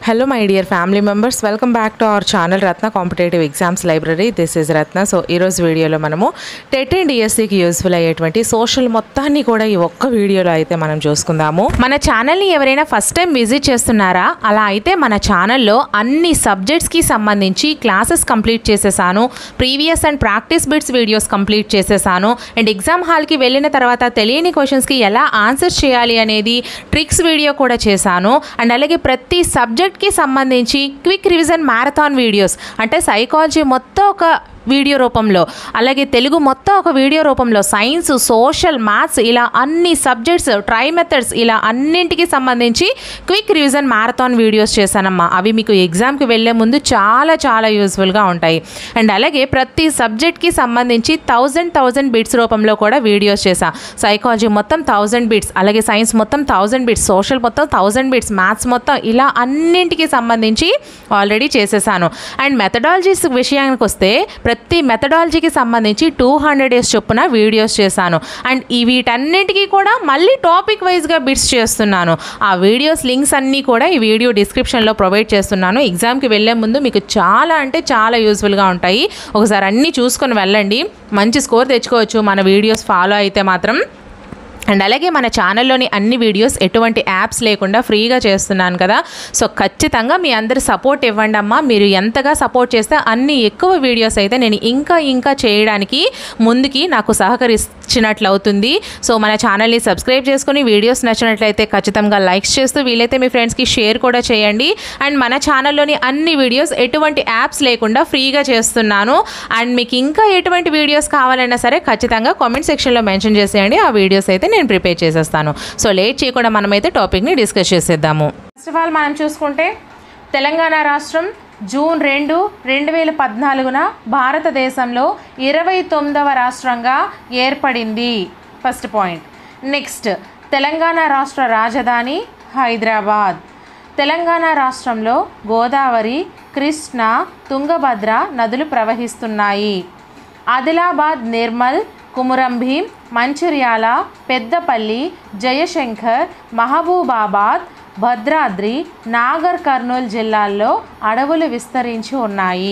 hello my dear family members welcome back to our channel Ratna competitive exams library this is Ratna so ఈరోజు వీడియోలో మనము TET and డిఎస్సికి useful అయ్యేటువంటి social మొత్తాన్ని కూడా ఈ ఒక్క వీడియోలో అయితే మనం చూసుకుందాము మన ఛానల్ని ఎవరైనా ఫస్ట్ టైం విజిట్ చేస్తున్నారా అలా అయితే మన ఛానల్లో అన్ని సబ్జెక్ట్స్కి సంబంధించి క్లాసెస్ కంప్లీట్ చేసేసాను previous and practice bits videos complete చేసేసాను అండ్ ఎగ్జామ్ హాల్కి వెళ్ళిన తర్వాత తెలియని క్వశ్చన్స్కి ఎలా ఆన్సర్స్ చేయాలి అనేది ట్రిక్స్ వీడియో కూడా చేశాను అండ్ అలాగే ప్రతి సబ్జెక్ట్కి సంబంధించి క్విక్ రివిజన్ మ్యారథాన్ వీడియోస్ అంటే సైకాలజీ మొత్తం ఒక వీడియో రూపంలో అలాగే తెలుగు మొత్తం ఒక వీడియో రూపంలో సైన్స్ సోషల్ మ్యాథ్స్ ఇలా అన్ని సబ్జెక్ట్స్ ట్రై మెథడ్స్ ఇలా అన్నింటికి సంబంధించి క్విక్ రివిజన్ మ్యారథాన్ వీడియోస్ చేశానమ్మా అవి మీకు ఎగ్జామ్కి వెళ్ళే ముందు చాలా చాలా యూస్ఫుల్గా ఉంటాయి అండ్ అలాగే ప్రతి సబ్జెక్ట్కి సంబంధించి థౌజండ్ థౌజండ్ బిట్స్ రూపంలో కూడా వీడియోస్ చేశా సైకాలజీ మొత్తం థౌజండ్ బిట్స్ అలాగే సైన్స్ మొత్తం థౌజండ్ బిట్స్ సోషల్ మొత్తం థౌజండ్ బిట్స్ మ్యాథ్స్ మొత్తం ఇలా అన్నింటికి సంబంధించి ఆల్రెడీ చేసేసాను అండ్ మెథడాలజీస్ విషయానికి వస్తే ప్రతి మెథడాలజీకి సంబంధించి టూ హండ్రెడ్ డేస్ చొప్పున వీడియోస్ చేశాను అండ్ ఈ వీటన్నిటికీ కూడా మళ్ళీ టాపిక్ వైజ్గా బిట్స్ చేస్తున్నాను ఆ వీడియోస్ లింక్స్ అన్నీ కూడా ఈ వీడియో డిస్క్రిప్షన్లో ప్రొవైడ్ చేస్తున్నాను ఎగ్జామ్కి వెళ్ళే ముందు మీకు చాలా అంటే చాలా యూస్ఫుల్గా ఉంటాయి ఒకసారి అన్నీ చూసుకొని వెళ్ళండి మంచి స్కోర్ తెచ్చుకోవచ్చు మన వీడియోస్ ఫాలో అయితే మాత్రం అండ్ అలాగే మన ఛానల్లోని అన్ని వీడియోస్ ఎటువంటి యాప్స్ లేకుండా ఫ్రీగా చేస్తున్నాను కదా సో ఖచ్చితంగా మీ అందరి సపోర్ట్ ఇవ్వండి అమ్మా మీరు ఎంతగా సపోర్ట్ చేస్తే అన్ని ఎక్కువ వీడియోస్ అయితే నేను ఇంకా ఇంకా చేయడానికి ముందుకి నాకు సహకరించినట్లు అవుతుంది సో మన ఛానల్ని సబ్స్క్రైబ్ చేసుకుని వీడియోస్ నచ్చినట్లయితే ఖచ్చితంగా లైక్స్ చేస్తూ వీలైతే మీ ఫ్రెండ్స్కి షేర్ కూడా చేయండి అండ్ మన ఛానల్లోని అన్ని వీడియోస్ ఎటువంటి యాప్స్ లేకుండా ఫ్రీగా చేస్తున్నాను అండ్ మీకు ఇంకా ఎటువంటి వీడియోస్ కావాలన్నా సరే ఖచ్చితంగా కామెంట్ సెక్షన్లో మెన్షన్ చేసేయండి ఆ వీడియోస్ అయితే నేను ప్రిపేర్ చేసేస్తాను సో లేట్ చేయకుండా మనమైతే టాపిక్ని డిస్కస్ చేసేద్దాము ఫస్ట్ ఆఫ్ ఆల్ మనం చూసుకుంటే తెలంగాణ రాష్ట్రం జూన్ రెండు రెండు వేల పద్నాలుగున భారతదేశంలో ఇరవై తొమ్మిదవ రాష్ట్రంగా ఏర్పడింది ఫస్ట్ పాయింట్ నెక్స్ట్ తెలంగాణ రాష్ట్ర రాజధాని హైదరాబాద్ తెలంగాణ రాష్ట్రంలో గోదావరి కృష్ణ తుంగభద్ర నదులు ప్రవహిస్తున్నాయి ఆదిలాబాద్ నిర్మల్ కుమురంభీం మంచిర్యాల పెద్దపల్లి జయశంకర్ మహబూబాబాద్ భద్రాద్రి నాగర్ కర్నూల్ జిల్లాల్లో అడవులు విస్తరించి ఉన్నాయి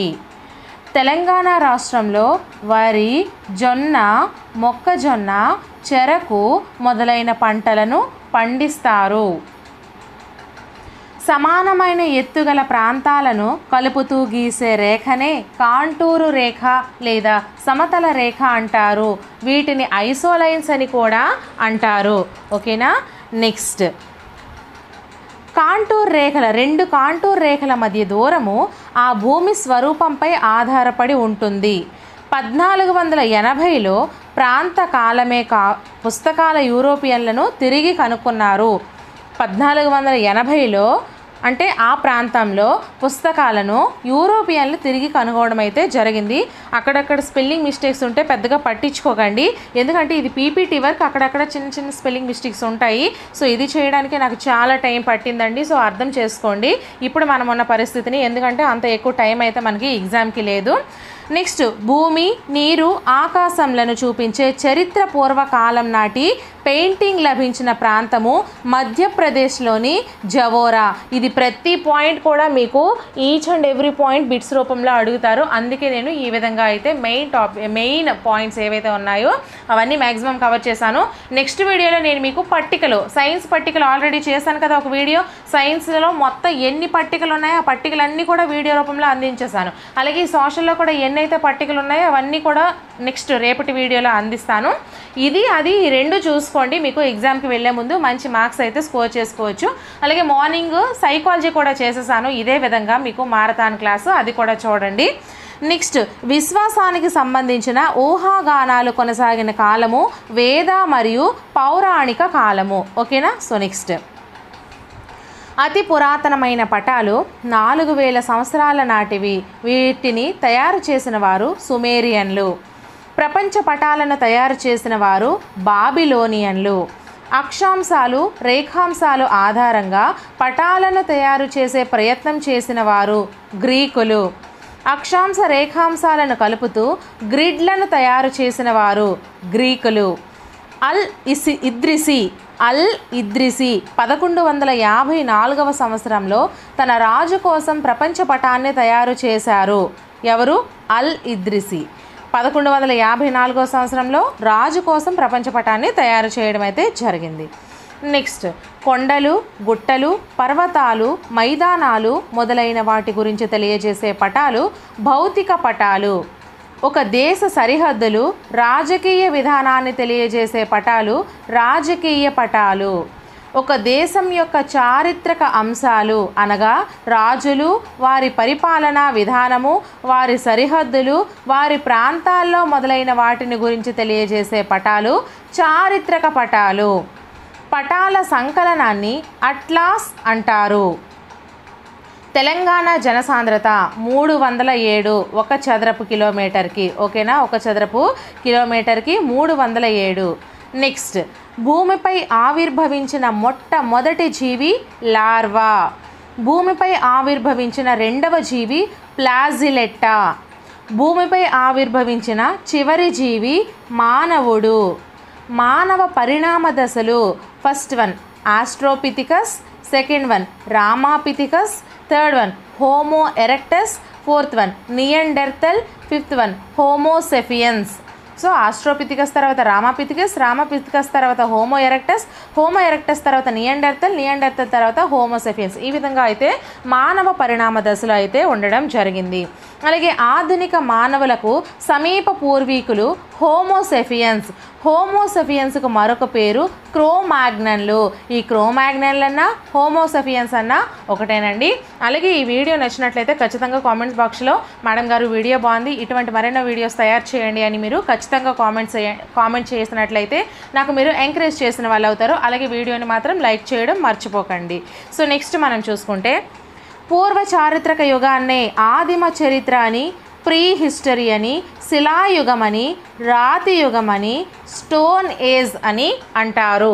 తెలంగాణ రాష్ట్రంలో వరి జొన్న మొక్కజొన్న చెరకు మొదలైన పంటలను పండిస్తారు సమానమైన ఎత్తుగల ప్రాంతాలను కలుపుతూ గీసే రేఖనే కాంటూరు రేఖ లేదా సమతల రేఖ అంటారు వీటిని ఐసోలైన్స్ అని కూడా అంటారు ఓకేనా నెక్స్ట్ కాంటూర్ రేఖల రెండు కాంటూర్ రేఖల మధ్య దూరము ఆ భూమి స్వరూపంపై ఆధారపడి ఉంటుంది పద్నాలుగు వందల ఎనభైలో ప్రాంత కాలమే కా పుస్తకాల యూరోపియన్లను తిరిగి కనుక్కున్నారు పద్నాలుగు వందల ఎనభైలో అంటే ఆ ప్రాంతంలో పుస్తకాలను యూరోపియన్లు తిరిగి కనుగోవడం అయితే జరిగింది అక్కడక్కడ స్పెల్లింగ్ మిస్టేక్స్ ఉంటే పెద్దగా పట్టించుకోకండి ఎందుకంటే ఇది పీపీటీ వర్క్ అక్కడక్కడ చిన్న చిన్న స్పెల్లింగ్ మిస్టేక్స్ ఉంటాయి సో ఇది చేయడానికి నాకు చాలా టైం పట్టిందండి సో అర్థం చేసుకోండి ఇప్పుడు మనం ఉన్న పరిస్థితిని ఎందుకంటే అంత ఎక్కువ టైం అయితే మనకి ఎగ్జామ్కి లేదు నెక్స్ట్ భూమి నీరు ఆకాశంలను చూపించే చరిత్ర పూర్వకాలం నాటి పెయింటింగ్ లభించిన ప్రాంతము మధ్యప్రదేశ్లోని జవోరా ఇది ప్రతి పాయింట్ కూడా మీకు each and every point bits రూపంలో అడుగుతారు అందుకే నేను ఈ విధంగా అయితే మెయిన్ టాప్ మెయిన్ పాయింట్స్ ఏవైతే ఉన్నాయో అవన్నీ మ్యాక్సిమం కవర్ చేశాను నెక్స్ట్ వీడియోలో నేను మీకు పట్టికలు సైన్స్ పట్టికలు ఆల్రెడీ చేశాను కదా ఒక వీడియో సైన్స్లో మొత్తం ఎన్ని పట్టికలు ఉన్నాయో ఆ పట్టికలన్నీ కూడా వీడియో రూపంలో అందించేశాను అలాగే ఈ సోషల్లో కూడా ఎన్నైతే పట్టికలు ఉన్నాయో అవన్నీ కూడా నెక్స్ట్ రేపటి వీడియోలో అందిస్తాను ఇది అది ఈ రెండు చూసుకోండి మీకు ఎగ్జామ్కి వెళ్ళే ముందు మంచి మార్క్స్ అయితే స్కోర్ చేసుకోవచ్చు అలాగే మార్నింగ్ సైకాలజీ కూడా చేసేసాను ఇదే విధంగా మీకు మారథాన్ క్లాసు అది కూడా చూడండి నెక్స్ట్ విశ్వాసానికి సంబంధించిన ఊహాగానాలు కొనసాగిన కాలము వేద మరియు పౌరాణిక కాలము ఓకేనా సో నెక్స్ట్ అతి పురాతనమైన పటాలు నాలుగు వేల సంవత్సరాల నాటివి వీటిని తయారు చేసిన వారు సుమేరియన్లు ప్రపంచ పటాలను తయారు చేసిన వారు బాబిలోనియన్లు అక్షాంశాలు రేఖాంశాలు ఆధారంగా పటాలను తయారు చేసే ప్రయత్నం చేసిన వారు గ్రీకులు అక్షాంశ రేఖాంశాలను కలుపుతూ గ్రిడ్లను తయారు చేసిన వారు గ్రీకులు అల్ ఇసి ఇద్రిసి అల్ ఇద్రిసి పదకొండు వందల యాభై నాలుగవ సంవత్సరంలో తన రాజు కోసం ప్రపంచ పటాన్ని తయారు చేశారు ఎవరు అల్ ఇద్రిసి పదకొండు వందల యాభై నాలుగవ సంవత్సరంలో రాజు కోసం ప్రపంచ పటాన్ని తయారు చేయడం అయితే జరిగింది నెక్స్ట్ కొండలు గుట్టలు పర్వతాలు మైదానాలు మొదలైన వాటి గురించి తెలియజేసే పటాలు భౌతిక పటాలు ఒక దేశ సరిహద్దులు రాజకీయ విధానాన్ని తెలియజేసే పటాలు రాజకీయ పటాలు ఒక దేశం యొక్క చారిత్రక అంశాలు అనగా రాజులు వారి పరిపాలనా విధానము వారి సరిహద్దులు వారి ప్రాంతాల్లో మొదలైన వాటిని గురించి తెలియజేసే పటాలు చారిత్రక పటాలు పటాల సంకలనాన్ని అట్లాస్ అంటారు తెలంగాణ జనసాంద్రత మూడు వందల ఏడు ఒక చదరపు కిలోమీటర్కి ఓకేనా ఒక చదరపు కిలోమీటర్కి మూడు వందల ఏడు నెక్స్ట్ భూమిపై ఆవిర్భవించిన మొట్టమొదటి జీవి లార్వా భూమిపై ఆవిర్భవించిన రెండవ జీవి ప్లాజిలెట్టా భూమిపై ఆవిర్భవించిన చివరి జీవి మానవుడు మానవ పరిణామ దశలు first one australopithecus second one ramapithecus third one Homo erectus fourth one Neanderthal fifth one Homo sapiens so australopithecus తర్వాత రామాపిథికస్ రామాపిథికస్ తర్వాత హోమో ఎరెక్టస్ హోమో ఎరెక్టస్ తర్వాత నియండర్తల్ నియండర్తల్ తర్వాత హోమోసెఫియన్స్ ఈ విధంగా అయితే మానవ పరిణామ దశలో అయితే ఉండడం జరిగింది అలాగే ఆధునిక మానవులకు సమీప పూర్వీకులు హోమోసెఫియన్స్ హోమోసెఫియన్స్కు మరొక పేరు క్రోమాగ్నన్లు ఈ క్రోమాగ్నన్లు అన్న హోమోసెఫియన్స్ అన్న ఒకటేనండి అలాగే ఈ వీడియో నచ్చినట్లయితే ఖచ్చితంగా కామెంట్స్ బాక్స్లో మేడం గారు వీడియో బాగుంది ఇటువంటి మరెన్నో వీడియోస్ తయారు చేయండి అని మీరు ఖచ్చితంగా కామెంట్స్ కామెంట్ చేసినట్లయితే నాకు మీరు ఎంకరేజ్ చేసిన వాళ్ళు అవుతారు అలాగే వీడియోని మాత్రం లైక్ చేయడం మర్చిపోకండి సో నెక్స్ట్ మనం చూసుకుంటే పూర్వ చారిత్రక యుగాన్నే ఆదిమ చరిత్ర అని ప్రీ హిస్టరీ అని శిలాయుగమని రాతి యుగమని స్టోన్ ఏజ్ అని అంటారు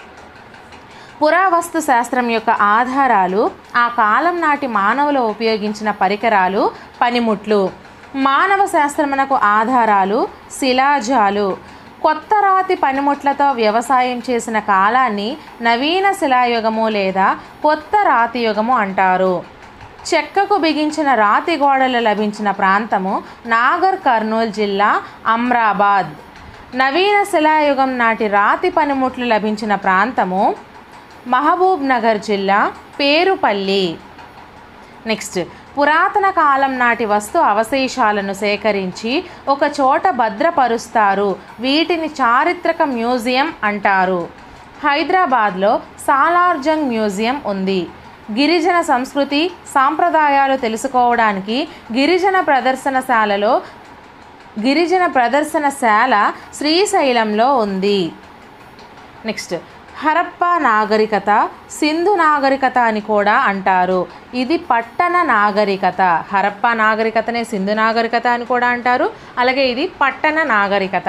పురావస్తు శాస్త్రం యొక్క ఆధారాలు ఆ కాలం నాటి మానవులు ఉపయోగించిన పరికరాలు పనిముట్లు మానవ శాస్త్రమునకు ఆధారాలు శిలాజాలు కొత్త రాతి పనిముట్లతో వ్యవసాయం చేసిన కాలాన్ని నవీన శిలాయుగము లేదా కొత్త రాతి యుగము అంటారు చెక్కకు బిగించిన రాతి గోడలు లభించిన ప్రాంతము నాగర్ కర్నూలు జిల్లా అమ్రాబాద్ నవీన శిలాయుగం నాటి రాతి పనిముట్లు లభించిన ప్రాంతము మహబూబ్ నగర్ జిల్లా పేరుపల్లి నెక్స్ట్ పురాతన కాలం నాటి వస్తు అవశేషాలను సేకరించి ఒక చోట భద్రపరుస్తారు వీటిని చారిత్రక మ్యూజియం అంటారు హైదరాబాద్లో సాలార్జంగ్ మ్యూజియం ఉంది గిరిజన సంస్కృతి సాంప్రదాయాలు తెలుసుకోవడానికి గిరిజన ప్రదర్శనశాలలో గిరిజన ప్రదర్శనశాల శ్రీశైలంలో ఉంది నెక్స్ట్ హరప్పా నాగరికత సింధు నాగరికత అని కూడా అంటారు ఇది పట్టణ నాగరికత హరప్పా నాగరికతనే సింధు నాగరికత అని కూడా అంటారు అలాగే ఇది పట్టణ నాగరికత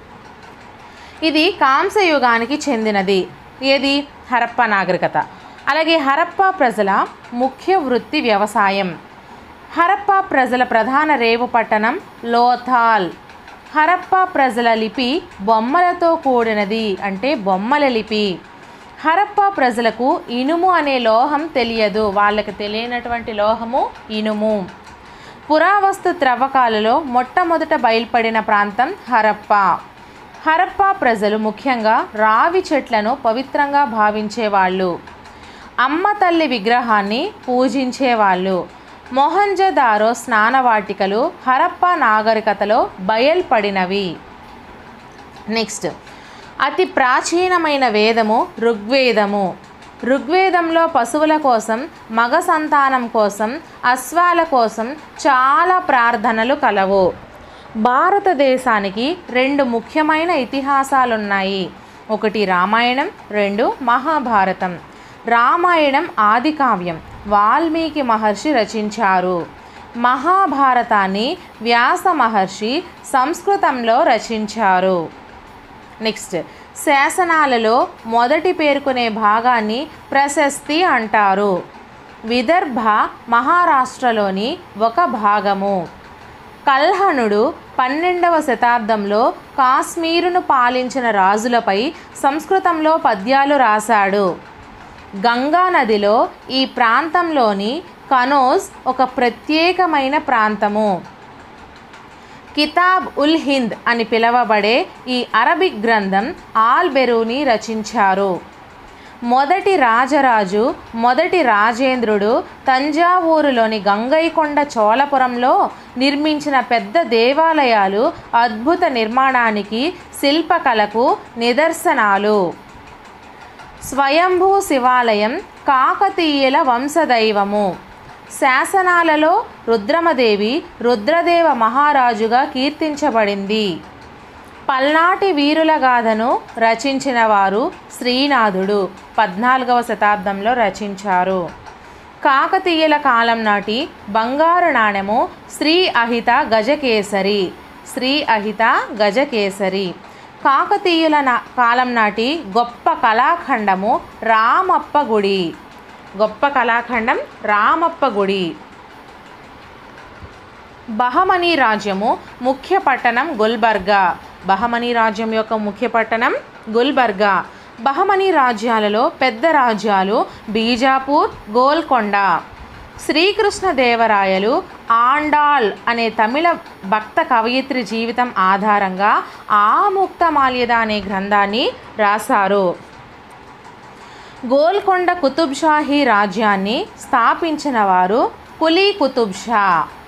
ఇది కాంస్య యుగానికి చెందినది ఏది హరప్పా నాగరికత అలాగే హరప్పా ప్రజల ముఖ్య వృత్తి వ్యవసాయం హరప్పా ప్రజల ప్రధాన రేవు పట్టణం లోథాల్ హరప్పా ప్రజల లిపి బొమ్మలతో కూడినది అంటే బొమ్మల లిపి హరప్పా ప్రజలకు ఇనుము అనే లోహం తెలియదు వాళ్ళకి తెలియనటువంటి లోహము ఇనుము పురావస్తు త్రవ్వకాలలో మొట్టమొదట బయలుపడిన ప్రాంతం హరప్పా హరప్పా ప్రజలు ముఖ్యంగా రావి చెట్లను పవిత్రంగా భావించేవాళ్ళు అమ్మ తల్లి విగ్రహాన్ని పూజించేవాళ్ళు మొహంజదారో స్నానవాటికలు హరప్పా నాగరికతలో బయల్పడినవి నెక్స్ట్ అతి ప్రాచీనమైన వేదము ఋగ్వేదము ఋగ్వేదంలో పశువుల కోసం మగ సంతానం కోసం అశ్వాల కోసం చాలా ప్రార్థనలు కలవు భారతదేశానికి రెండు ముఖ్యమైన ఇతిహాసాలున్నాయి ఒకటి రామాయణం రెండు మహాభారతం రామాయణం ఆది కావ్యం వాల్మీకి మహర్షి రచించారు మహాభారతాన్ని వ్యాస మహర్షి సంస్కృతంలో రచించారు నెక్స్ట్ శాసనాలలో మొదటి పేర్కొనే భాగాన్ని ప్రశస్తి అంటారు విదర్భ మహారాష్ట్రలోని ఒక భాగము కల్హణుడు పన్నెండవ శతాబ్దంలో కాశ్మీరును పాలించిన రాజులపై సంస్కృతంలో పద్యాలు రాశాడు గంగా నదిలో ఈ ప్రాంతంలోని కనోజ్ ఒక ప్రత్యేకమైన ప్రాంతము కితాబ్ ఉల్ హింద్ అని పిలువబడే ఈ అరబిక్ గ్రంథం ఆల్ బెరూని రచించారు మొదటి రాజరాజు మొదటి రాజేంద్రుడు తంజావూరులోని గంగైకొండ చోళపురంలో నిర్మించిన పెద్ద దేవాలయాలు అద్భుత నిర్మాణానికి శిల్పకళకు నిదర్శనాలు స్వయంభూ శివాలయం కాకతీయుల వంశదైవము శాసనాలలో రుద్రమదేవి రుద్రదేవ మహారాజుగా కీర్తించబడింది పల్నాటి వీరుల గాథను రచించిన వారు శ్రీనాథుడు పద్నాలుగవ శతాబ్దంలో రచించారు కాకతీయుల కాలం నాటి బంగారు నాణెము శ్రీ అహిత గజకేసరి శ్రీ అహిత గజకేసరి కాకతీయుల నా కాలం నాటి గొప్ప కళాఖండము రామప్ప గుడి గొప్ప కళాఖండం రామప్ప గుడి బహమనీ రాజ్యము ముఖ్య పట్టణం గుల్బర్గా బహమనీ రాజ్యం యొక్క ముఖ్య పట్టణం గుల్బర్గా బహమనీ రాజ్యాలలో పెద్ద రాజ్యాలు బీజాపూర్ గోల్కొండ శ్రీకృష్ణదేవరాయలు ఆండాల్ అనే తమిళ భక్త కవయిత్రి జీవితం ఆధారంగా ఆముక్తమాల్యద అనే గ్రంథాన్ని రాశారు గోల్కొండ కుతుబ్ షాహీ రాజ్యాన్ని స్థాపించిన వారు కులీ కుతుబ్ షా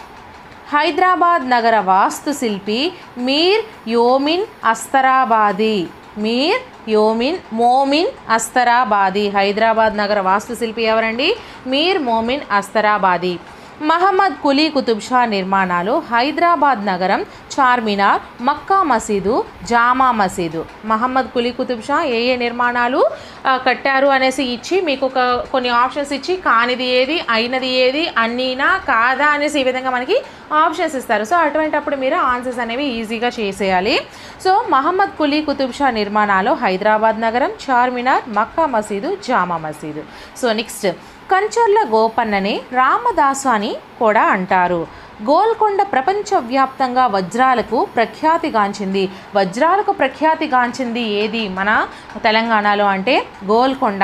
హైదరాబాద్ నగర వాస్తుశిల్పి మీర్ యోమిన్ అస్తరాబాది మీర్ యోమిన్ మోమిన్ అస్తరాబాది హైదరాబాద్ నగర వాస్తుశిల్పి ఎవరండి మీర్ మోమిన్ అస్తరాబాది మహమ్మద్ కులీ కుతుబ్ షా నిర్మాణాలు హైదరాబాద్ నగరం చార్మినార్ మక్కా మసీదు జామా మసీదు మహమ్మద్ కులీ కుతుబ్ షా ఏ ఏ నిర్మాణాలు ఆ, కట్టారు అనేసి ఇచ్చి మీకు ఒక కొన్ని ఆప్షన్స్ ఇచ్చి కానిది ఏది అయినది ఏది అన్నీనా కాదా అనేసి ఈ విధంగా మనకి ఆప్షన్స్ ఇస్తారు సో అటువంటప్పుడు మీరు ఆన్సర్స్ అనేవి ఈజీగా చేసేయాలి సో మహమ్మద్ కులీ కుతుబ్ షా నిర్మాణాలు హైదరాబాద్ నగరం చార్మినార్ మక్కా మసీదు జామా మసీదు సో నెక్స్ట్ కంచర్ల గోపన్నని రామదాసు అని కూడా అంటారు గోల్కొండ ప్రపంచవ్యాప్తంగా వజ్రాలకు ప్రఖ్యాతిగాంచింది వజ్రాలకు ప్రఖ్యాతిగాంచింది ఏది మన తెలంగాణలో అంటే గోల్కొండ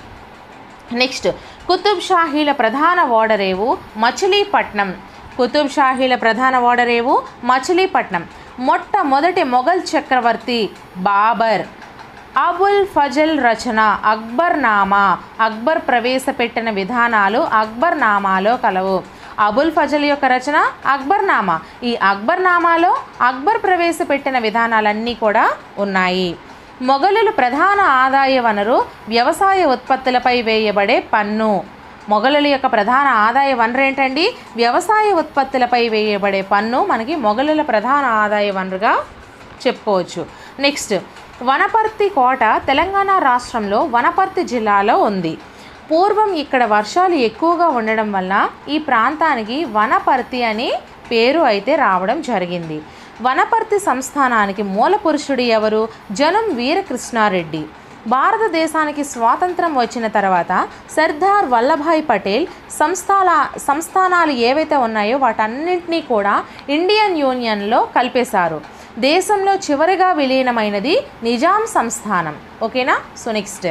నెక్స్ట్ కుతుబ్ షాహీల ప్రధాన ఓడరేవు మచిలీపట్నం కుతుబ్ షాహీల ప్రధాన ఓడరేవు మచిలీపట్నం మొట్టమొదటి మొఘల్ చక్రవర్తి బాబర్ అబుల్ ఫజల్ రచన అక్బర్ నామా అక్బర్ ప్రవేశపెట్టిన విధానాలు అక్బర్ నామాలో కలవు అబుల్ ఫజల్ యొక్క రచన అక్బర్ నామా ఈ అక్బర్ నామాలో అక్బర్ ప్రవేశపెట్టిన విధానాలన్నీ కూడా ఉన్నాయి మొఘలుల ప్రధాన ఆదాయ వనరు వ్యవసాయ ఉత్పత్తులపై వేయబడే పన్ను మొఘలుల యొక్క ప్రధాన ఆదాయ వనరు ఏంటండి వ్యవసాయ ఉత్పత్తులపై వేయబడే పన్ను మనకి మొఘలుల ప్రధాన ఆదాయ వనరుగా చెప్పుకోవచ్చు నెక్స్ట్ వనపర్తి కోట తెలంగాణ రాష్ట్రంలో వనపర్తి జిల్లాలో ఉంది పూర్వం ఇక్కడ వర్షాలు ఎక్కువగా ఉండడం వల్ల ఈ ప్రాంతానికి వనపర్తి అనే పేరు అయితే రావడం జరిగింది వనపర్తి సంస్థానానికి మూల పురుషుడు ఎవరు జనం వీరకృష్ణారెడ్డి భారతదేశానికి స్వాతంత్రం వచ్చిన తర్వాత సర్దార్ వల్లభాయ్ పటేల్ సంస్థాల సంస్థానాలు ఏవైతే ఉన్నాయో వాటన్నింటినీ కూడా ఇండియన్ యూనియన్లో కలిపేశారు దేశంలో చివరిగా విలీనమైనది నిజాం సంస్థానం ఓకేనా సో నెక్స్ట్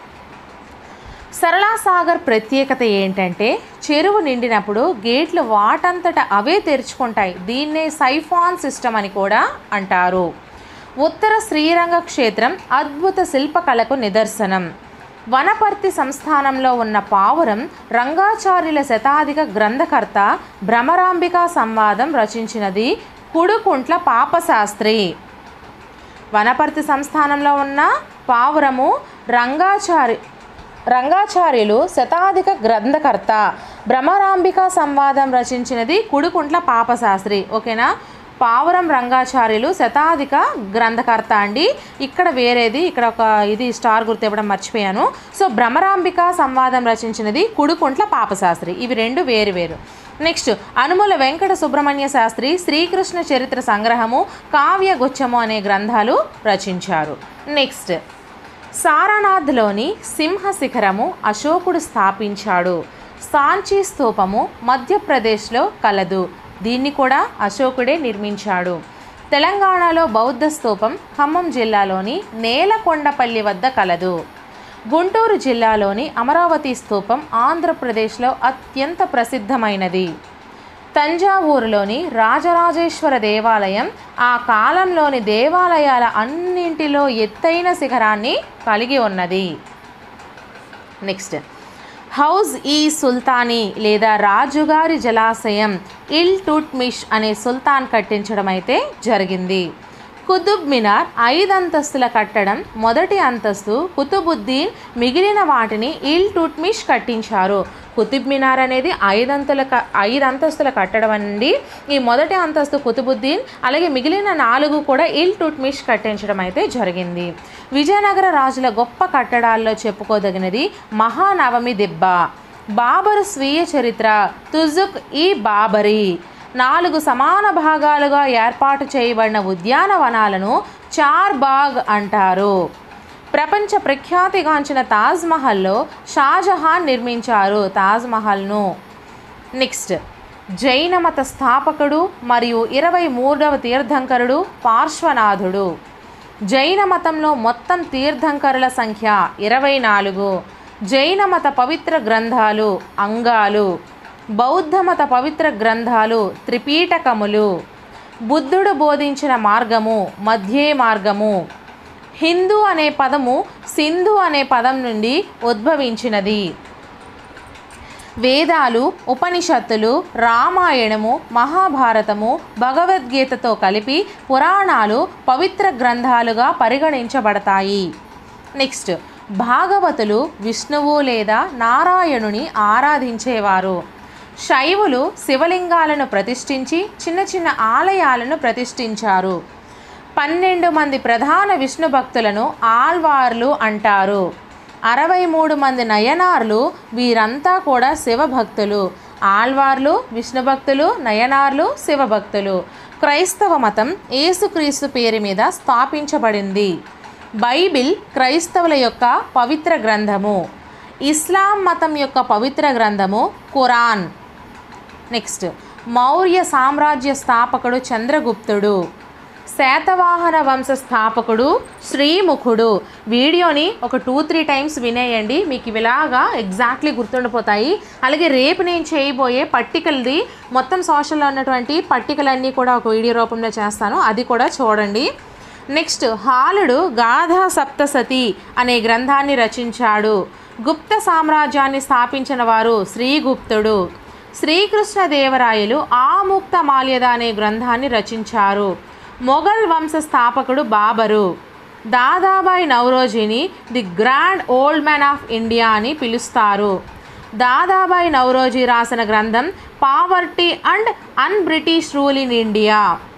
సరళాసాగర్ ప్రత్యేకత ఏంటంటే చెరువు నిండినప్పుడు గేట్లు వాటంతట అవే తెరుచుకుంటాయి దీన్నే సైఫాన్ సిస్టమ్ అని కూడా అంటారు ఉత్తర శ్రీరంగ క్షేత్రం అద్భుత శిల్పకళకు నిదర్శనం వనపర్తి సంస్థానంలో ఉన్న పావురం రంగాచార్యుల శతాధిక గ్రంథకర్త భ్రమరాంబికా సంవాదం రచించినది కుడుకుంట్ల పాపశాస్త్రి వనపర్తి సంస్థానంలో ఉన్న పావురము రంగాచారి రంగాచార్యులు శతాధిక గ్రంథకర్త భ్రమరాంబికా సంవాదం రచించినది కుడుకుంట్ల పాపశాస్త్రి ఓకేనా పావురం రంగాచార్యులు శతాధిక గ్రంథకర్త అండి ఇక్కడ వేరేది ఇక్కడ ఒక ఇది స్టార్ గుర్తు ఇవ్వడం మర్చిపోయాను సో భ్రమరాంబిక సంవాదం రచించినది కుడుకుంట్ల పాపశాస్త్రి ఇవి రెండు వేరు వేరు నెక్స్ట్ అనుముల వెంకట సుబ్రహ్మణ్య శాస్త్రి శ్రీకృష్ణ చరిత్ర సంగ్రహము కావ్య గుచ్చము అనే గ్రంథాలు రచించారు నెక్స్ట్ సారనాథ్లోని సింహ శిఖరము అశోకుడు స్థాపించాడు సాంచీ స్తూపము మధ్యప్రదేశ్లో కలదు దీన్ని కూడా అశోకుడే నిర్మించాడు తెలంగాణలో బౌద్ధ స్తూపం ఖమ్మం జిల్లాలోని నేలకొండపల్లి వద్ద కలదు గుంటూరు జిల్లాలోని అమరావతి స్తూపం ఆంధ్రప్రదేశ్లో అత్యంత ప్రసిద్ధమైనది తంజావూరులోని రాజరాజేశ్వర దేవాలయం ఆ కాలంలోని దేవాలయాల అన్నింటిలో ఎత్తైన శిఖరాన్ని కలిగి ఉన్నది నెక్స్ట్ హౌజ్ ఈ సుల్తానీ లేదా రాజుగారి జలాశయం ఇల్ టుట్మిష్ అనే సుల్తాన్ కట్టించడం అయితే జరిగింది కుతుబ్ మినార్ ఐదు అంతస్తుల కట్టడం మొదటి అంతస్తు కుతుబుద్దీన్ మిగిలిన వాటిని ఇల్ టుట్మిష్ కట్టించారు కుతుబ్ మినార్ అనేది ఐదంతుల క ఐదు అంతస్తుల కట్టడం అండి ఈ మొదటి అంతస్తు కుతుబుద్దీన్ అలాగే మిగిలిన నాలుగు కూడా ఇల్ టుట్మిష్ కట్టించడం అయితే జరిగింది విజయనగర రాజుల గొప్ప కట్టడాల్లో చెప్పుకోదగినది మహానవమి దిబ్బ బాబరు స్వీయ చరిత్ర తుజుక్ ఈ బాబరీ నాలుగు సమాన భాగాలుగా ఏర్పాటు చేయబడిన ఉద్యానవనాలను చార్ బాగ్ అంటారు ప్రపంచ ప్రఖ్యాతిగాంచిన తాజ్మహల్లో షాజహాన్ నిర్మించారు తాజ్మహల్ను నెక్స్ట్ జైన మత స్థాపకుడు మరియు ఇరవై మూడవ తీర్థంకరుడు పార్శ్వనాథుడు జైన మతంలో మొత్తం తీర్థంకరుల సంఖ్య ఇరవై నాలుగు జైన మత పవిత్ర గ్రంథాలు అంగాలు బౌద్ధ మత పవిత్ర గ్రంథాలు త్రిపీటకములు బుద్ధుడు బోధించిన మార్గము మధ్యే మార్గము హిందూ అనే పదము సింధు అనే పదం నుండి ఉద్భవించినది వేదాలు ఉపనిషత్తులు రామాయణము మహాభారతము భగవద్గీతతో కలిపి పురాణాలు పవిత్ర గ్రంథాలుగా పరిగణించబడతాయి నెక్స్ట్ భాగవతులు విష్ణువు లేదా నారాయణుని ఆరాధించేవారు శైవులు శివలింగాలను ప్రతిష్ఠించి చిన్న చిన్న ఆలయాలను ప్రతిష్ఠించారు పన్నెండు మంది ప్రధాన విష్ణు భక్తులను ఆల్వార్లు అంటారు అరవై మూడు మంది నయనార్లు వీరంతా కూడా శివభక్తులు ఆల్వార్లు విష్ణు భక్తులు నయనార్లు శివభక్తులు క్రైస్తవ మతం యేసుక్రీస్తు పేరు మీద స్థాపించబడింది బైబిల్ క్రైస్తవుల యొక్క పవిత్ర గ్రంథము ఇస్లాం మతం యొక్క పవిత్ర గ్రంథము ఖురాన్ నెక్స్ట్ మౌర్య సామ్రాజ్య స్థాపకుడు చంద్రగుప్తుడు శాతవాహన వంశ స్థాపకుడు శ్రీముఖుడు వీడియోని ఒక టూ త్రీ టైమ్స్ వినేయండి మీకు ఇవిలాగా ఎగ్జాక్ట్లీ గుర్తుండిపోతాయి అలాగే రేపు నేను చేయబోయే పట్టికలది మొత్తం సోషల్లో ఉన్నటువంటి పట్టికలన్నీ కూడా ఒక వీడియో రూపంలో చేస్తాను అది కూడా చూడండి నెక్స్ట్ హాలుడు గాథా సప్తసతి అనే గ్రంథాన్ని రచించాడు గుప్త సామ్రాజ్యాన్ని స్థాపించిన వారు శ్రీగుప్తుడు శ్రీకృష్ణదేవరాయలు ఆముక్త మాల్యద అనే గ్రంథాన్ని రచించారు మొఘల్ వంశ స్థాపకుడు బాబరు దాదాబాయి నౌరోజీని the grand old man of India అని పిలుస్తారు దాదాబాయి నౌరోజీ రాసిన గ్రంథం poverty and un British rule in India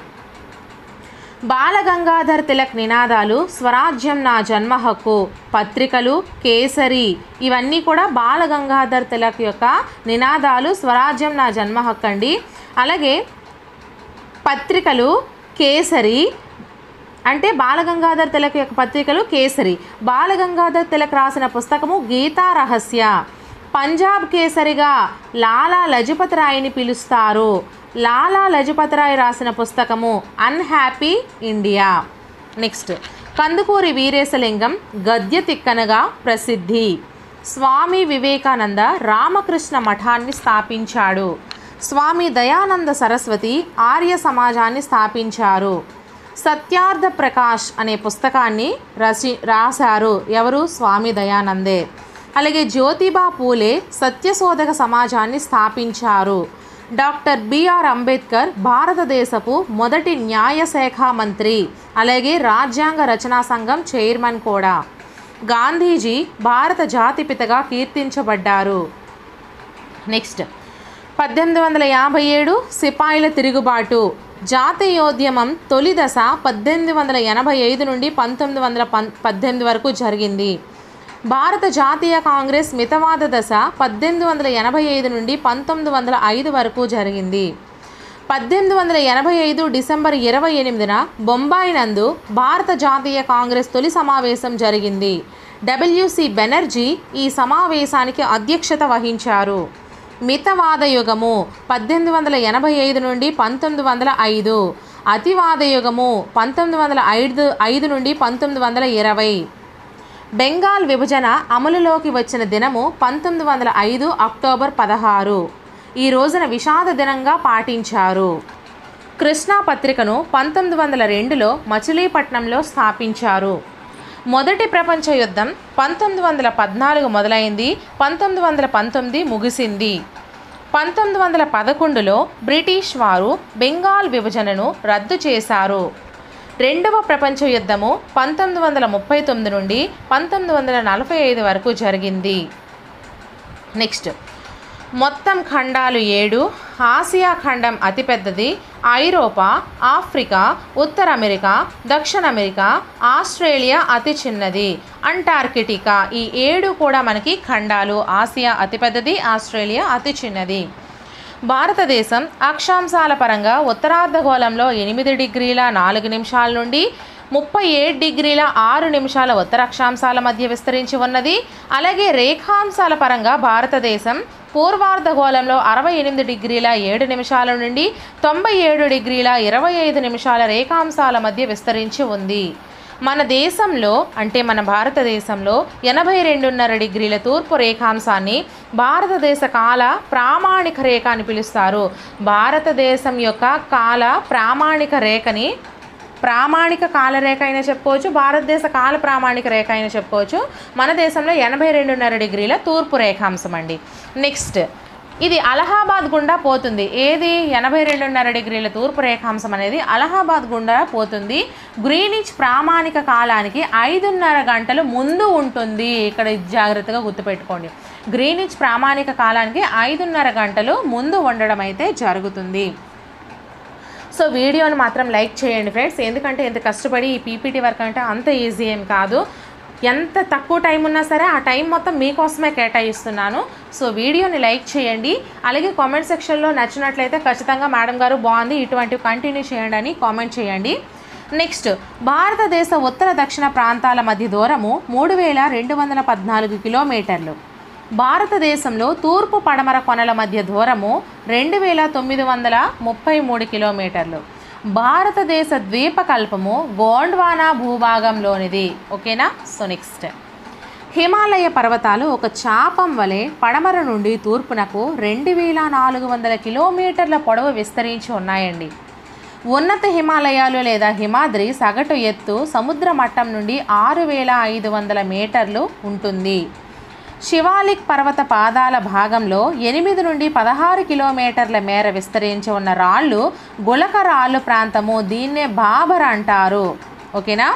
Balagangadhar Tilak నినాదాలు స్వరాజ్యం నా జన్మ హక్కు పత్రికలు కేసరి ఇవన్నీ కూడా బాలగంగాధర్ తిలక్ యొక్క నినాదాలు స్వరాజ్యం నా జన్మ హక్కు అండి అలాగే పత్రికలు కేసరి అంటే బాలగంగాధర్ తిలక్ యొక్క పత్రికలు కేసరి బాలగంగాధర్ తిలక్ రాసిన పుస్తకము గీతా రహస్య పంజాబ్ కేసరిగా లాలా లజపతి రాయ్ని పిలుస్తారు లాలా లజపతి రాయ్ రాసిన పుస్తకము unhappy India next Kandukuri Veeresalingam గద్య తిక్కనగా ప్రసిద్ధి స్వామి వివేకానంద రామకృష్ణ మఠాన్ని స్థాపించాడు స్వామి దయానంద సరస్వతి ఆర్య సమాజాన్ని స్థాపించారు సత్యార్థ ప్రకాష్ అనే పుస్తకాన్ని రచి రాశారు ఎవరు స్వామి దయానందే అలాగే జ్యోతిబా పూలే సత్యశోధక సమాజాన్ని స్థాపించారు డాక్టర్ బిఆర్ అంబేద్కర్ భారతదేశపు మొదటి న్యాయశాఖ మంత్రి అలాగే రాజ్యాంగ రచనా సంఘం చైర్మన్ కూడా గాంధీజీ భారత జాతిపితగా కీర్తించబడ్డారు నెక్స్ట్ పద్దెనిమిది వందల యాభై ఏడు సిపాయిల తిరుగుబాటు జాతీయోద్యమం తొలి దశ పద్దెనిమిది వందల ఎనభై ఐదు నుండి పంతొమ్మిది వందల పం పద్దెనిమిది వరకు జరిగింది భారత జాతీయ కాంగ్రెస్ మితవాద దశ పద్దెనిమిది వందల ఎనభై ఐదు నుండి పంతొమ్మిది వందల ఐదు వరకు జరిగింది పద్దెనిమిది వందల ఎనభై ఐదు డిసెంబర్ ఇరవై ఎనిమిదిన బొంబాయి నందు భారత జాతీయ కాంగ్రెస్ తొలి సమావేశం జరిగింది డబ్ల్యూసి బెనర్జీ ఈ సమావేశానికి అధ్యక్షత వహించారు మితవాద యుగము పద్దెనిమిది వందల ఎనభై ఐదు నుండి పంతొమ్మిది వందల ఐదు అతివాద యుగము పంతొమ్మిది వందల ఐదు ఐదు నుండి పంతొమ్మిది వందల ఇరవై బెంగాల్ విభజన అమలులోకి వచ్చిన దినము పంతొమ్మిది వందల ఐదు అక్టోబర్ పదహారు ఈ రోజున విషాద దినంగా పాటించారు కృష్ణా పత్రికను పంతొమ్మిది వందల రెండులో మచిలీపట్నంలో స్థాపించారు మొదటి ప్రపంచ యుద్ధం పంతొమ్మిది వందల పద్నాలుగు మొదలైంది పంతొమ్మిది వందల పంతొమ్మిది ముగిసింది పంతొమ్మిది వందల పదకొండులో బ్రిటిష్ వారు బెంగాల్ విభజనను రద్దు చేశారు రెండవ ప్రపంచ యుద్ధము పంతొమ్మిది వందల ముప్పై తొమ్మిది నుండి పంతొమ్మిది వందల నలభై ఐదు వరకు జరిగింది నెక్స్ట్ మొత్తం ఖండాలు ఏడు ఆసియా ఖండం అతిపెద్దది ఐరోపా ఆఫ్రికా ఉత్తర అమెరికా దక్షిణ అమెరికా ఆస్ట్రేలియా అతి చిన్నది అంటార్కిటికా ఈ ఏడు కూడా మనకి ఖండాలు ఆసియా అతిపెద్దది ఆస్ట్రేలియా అతి చిన్నది భారతదేశం అక్షాంశాల పరంగా ఉత్తరార్ధగోళంలో ఎనిమిది డిగ్రీల నాలుగు నిమిషాల నుండి ముప్పై ఏడు డిగ్రీల ఆరు నిమిషాల ఉత్తర అక్షాంశాల మధ్య విస్తరించి ఉన్నది అలాగే రేఖాంశాల పరంగా భారతదేశం పూర్వార్ధగోళంలో అరవై ఎనిమిది డిగ్రీల ఏడు నిమిషాల నుండి తొంభై ఏడు డిగ్రీల ఇరవై ఐదు నిమిషాల రేఖాంశాల మధ్య విస్తరించి ఉంది మన దేశంలో అంటే మన భారతదేశంలో ఎనభై రెండున్నర డిగ్రీల తూర్పు రేఖాంశాన్ని భారతదేశ కాల ప్రామాణిక రేఖ అని పిలుస్తారు భారతదేశం యొక్క కాల ప్రామాణిక రేఖని ప్రామాణిక కాలరేఖ అయినా చెప్పుకోవచ్చు భారతదేశ కాల ప్రామాణిక రేఖ అయినా చెప్పుకోవచ్చు మన దేశంలో ఎనభై రెండున్నర డిగ్రీల తూర్పు రేఖాంశం అండి నెక్స్ట్ ఇది అలహాబాద్ గుండా పోతుంది ఏది ఎనభై రెండున్నర డిగ్రీల తూర్పు రేఖాంశం అనేది అలహాబాద్ గుండా పోతుంది గ్రీనిచ్ ప్రామాణిక కాలానికి ఐదున్నర గంటలు ముందు ఉంటుంది ఇక్కడ ఇది జాగ్రత్తగా గుర్తుపెట్టుకోండి గ్రీనిచ్ ప్రామాణిక కాలానికి ఐదున్నర గంటలు ముందు ఉండడం అయితే జరుగుతుంది సో వీడియోని మాత్రం లైక్ చేయండి ఫ్రెండ్స్ ఎందుకంటే ఎంత కష్టపడి ఈ పీపీటీ వర్క్ అంటే అంత ఈజీ ఏం కాదు ఎంత తక్కువ టైం ఉన్నా సరే ఆ టైం మొత్తం మీకోసమే కేటాయిస్తున్నాను సో వీడియోని లైక్ చేయండి అలాగే కామెంట్ సెక్షన్లో నచ్చినట్లయితే ఖచ్చితంగా మేడం గారు బాగుంది ఇటువంటివి కంటిన్యూ చేయండి అని కామెంట్ చేయండి నెక్స్ట్ భారతదేశ ఉత్తర దక్షిణ ప్రాంతాల మధ్య దూరము మూడు వేల రెండు వందల పద్నాలుగు కిలోమీటర్లు భారతదేశంలో తూర్పు పడమర కొనల మధ్య దూరము రెండు వేల తొమ్మిది వందల ముప్పై మూడు కిలోమీటర్లు భారతదేశ ద్వీపకల్పము గోండ్వానా భూభాగంలోనిది ఓకేనా సో నెక్స్ట్ హిమాలయ పర్వతాలు ఒక చాపం వలె పడమర నుండి తూర్పునకు రెండు వేల నాలుగు వందల కిలోమీటర్ల పొడవు విస్తరించి ఉన్నాయండి ఉన్నత హిమాలయాలు లేదా హిమాద్రి సగటు ఎత్తు సముద్ర మట్టం నుండి ఆరు వేల ఐదు వందల మీటర్లు ఉంటుంది శివాలిక్ పర్వత పాదాల భాగంలో ఎనిమిది నుండి పదహారు కిలోమీటర్ల మేర విస్తరించి ఉన్న రాళ్ళు గులక రాళ్ళు ప్రాంతము దీన్నే బాబర్ అంటారు ఓకేనా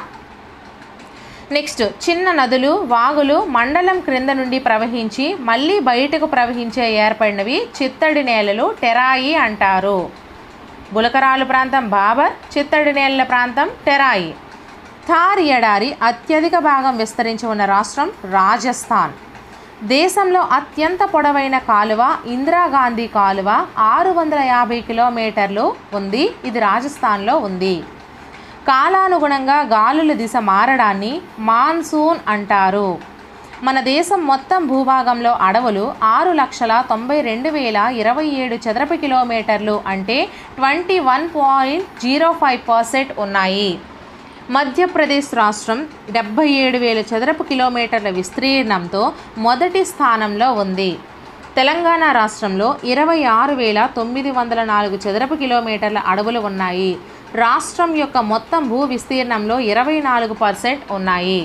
నెక్స్ట్ చిన్న నదులు వాగులు మండలం క్రింద నుండి ప్రవహించి మళ్ళీ బయటకు ప్రవహించే ఏర్పడినవి చిత్తడి నేలలు టెరాయి అంటారు గులకరాలు ప్రాంతం బాబర్ చిత్తడి నేలల ప్రాంతం టెరాయి థార్ ఎడారి అత్యధిక భాగం విస్తరించి ఉన్న రాష్ట్రం రాజస్థాన్ దేశంలో అత్యంత పొడవైన కాలువ ఇందిరాగాంధీ కాలువ ఆరు వందల యాభై కిలోమీటర్లు ఉంది ఇది రాజస్థాన్లో ఉంది కాలానుగుణంగా గాలుల దిశ మారడాన్ని మాన్సూన్ అంటారు మన దేశం మొత్తం భూభాగంలో అడవులు ఆరు లక్షల తొంభై రెండు వేల ఇరవై ఏడు చదరపు కిలోమీటర్లు అంటే twenty one point zero five percent ఉన్నాయి మధ్యప్రదేశ్ రాష్ట్రం డెబ్బై ఏడు వేల చదరపు కిలోమీటర్ల విస్తీర్ణంతో మొదటి స్థానంలో ఉంది తెలంగాణ రాష్ట్రంలో ఇరవై ఆరు వేల తొమ్మిది వందల నాలుగు చదరపు కిలోమీటర్ల అడవులు ఉన్నాయి రాష్ట్రం యొక్క మొత్తం భూ విస్తీర్ణంలో ఇరవై నాలుగు పర్సెంట్ ఉన్నాయి